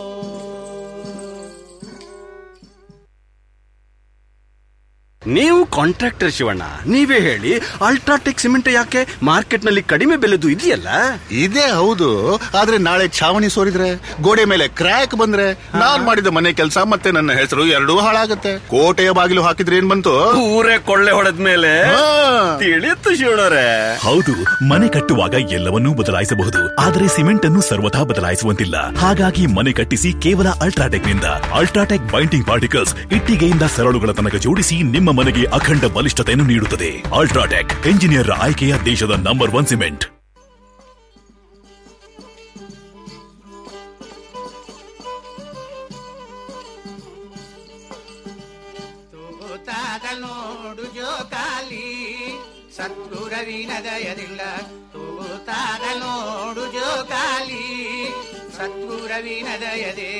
ನೀವು ಕಾಂಟ್ರಾಕ್ಟರ್ ಶಿವಣ್ಣ ನೀವೇ ಹೇಳಿ ಅಲ್ಟ್ರಾಟೆಕ್ ಸಿಮೆಂಟ್ ಯಾಕೆ ಮಾರ್ಕೆಟ್ ನಲ್ಲಿ ಕಡಿಮೆ ಬೆಲೆದು ಇದೆಯಲ್ಲ ಇದೇ ಹೌದು ಆದ್ರೆ ನಾಳೆ ಛಾವಣಿ ಸೋರಿದ್ರೆ ಗೋಡೆ ಮೇಲೆ ಕ್ರ್ಯಾಕ್ ಬಂದ್ರೆ ನಾನ್ ಮಾಡಿದ ಮನೆ ಕೆಲಸ ಮತ್ತೆ ನನ್ನ ಹೆಸರು ಎರಡೂ ಹಾಳಾಗತ್ತೆ ಕೋಟೆಯ ಬಾಗಿಲು ಹಾಕಿದ್ರೆ ಏನ್ ಬಂತು ಊರೇ ಕೊಳ್ಳೆ ಹೊಡೆದ ಮೇಲೆ ಹಾ. ತಿಳಿಯುತ್ತು ಶಿವಣ್ಣರೇ ಹೌದು ಮನೆ ಕಟ್ಟುವಾಗ ಎಲ್ಲವನ್ನೂ ಬದಲಾಯಿಸಬಹುದು ಆದರೆ ಸಿಮೆಂಟ್ ಅನ್ನು ಸರ್ವಥಾ ಬದಲಾಯಿಸುವಂತಿಲ್ಲ ಹಾಗಾಗಿ ಮನೆ ಕಟ್ಟಿಸಿ ಕೇವಲ ಅಲ್ಟ್ರಾಟೆಕ್ ನಿಂದ ಅಲ್ಟ್ರಾಟೆಕ್ ಬೈಂಡಿಂಗ್ ಪಾರ್ಟಿಕಲ್ಸ್ ಇಟ್ಟಿಗೆಯಿಂದ ಸರಳುಗಳ ತನಕ ಜೋಡಿಸಿ ನಿಮ್ಮ ಮನೆಗೆ ಅಖಂಡ ಬಲಿಷ್ಠತೆಯನ್ನು ನೀಡುತ್ತದೆ ಅಲ್ಟ್ರಾಟೆಕ್ ಎಂಜಿನಿಯರ್ ಆಯ್ಕೆಯ ದೇಶದ ನಂಬರ್ ಒನ್ ಸಿಮೆಂಟ್ ತೂತಾದ ನೋಡು ಜೋಕಾಲಿ ಸದ್ಗುರವಿನ ದಯದಿಂದ ತೂತಾದ ನೋಡು ಜೋಕಾಲಿ ಸದ್ಗುರವಿನ ದಯದೇ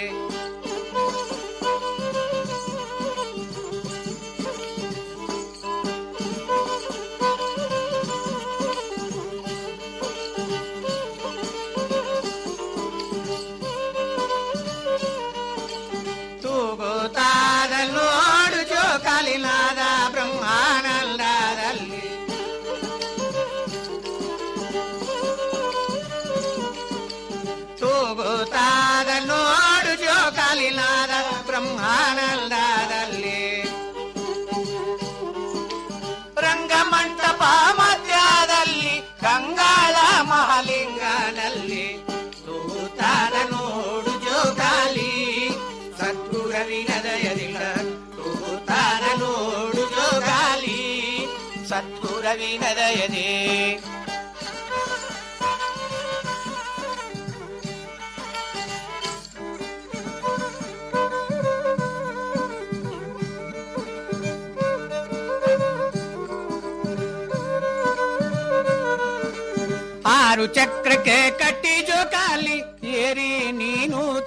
ತೂಗುತ್ತಾದ ನೋಡು ಜೋಕಾಲಿನಾದ ಬ್ರಹ್ಮಾನಂದದಲ್ಲಿ ತೂಗುತ್ತಾದ ನೋಡು ಜೋಕಾಲಿನಾದ ಬ್ರಹ್ಮಾನಂದದಲ್ಲಿ ರಂಗಮಂಟಪ ಮಧ್ಯದಲ್ಲಿ ಗಂಗಾಳ ಮಹಾಲಿಂಗನಲ್ಲಿ ತೂತಾದ ನೋಡು ಜೋಕಾಲಿ ಸದ್ಗುರವಿನ ದಯದಿಂದ ತೂತಾದ ನೋಡು ಜೋಕಾಲಿ ಸದ್ಗುರವಿನ ದಯದೇ ಆರು ಚಕ್ರಕ್ಕೆ ಕಟ್ಟಿ ಜೋಕಾಲಿ ಏರಿ ನೀನು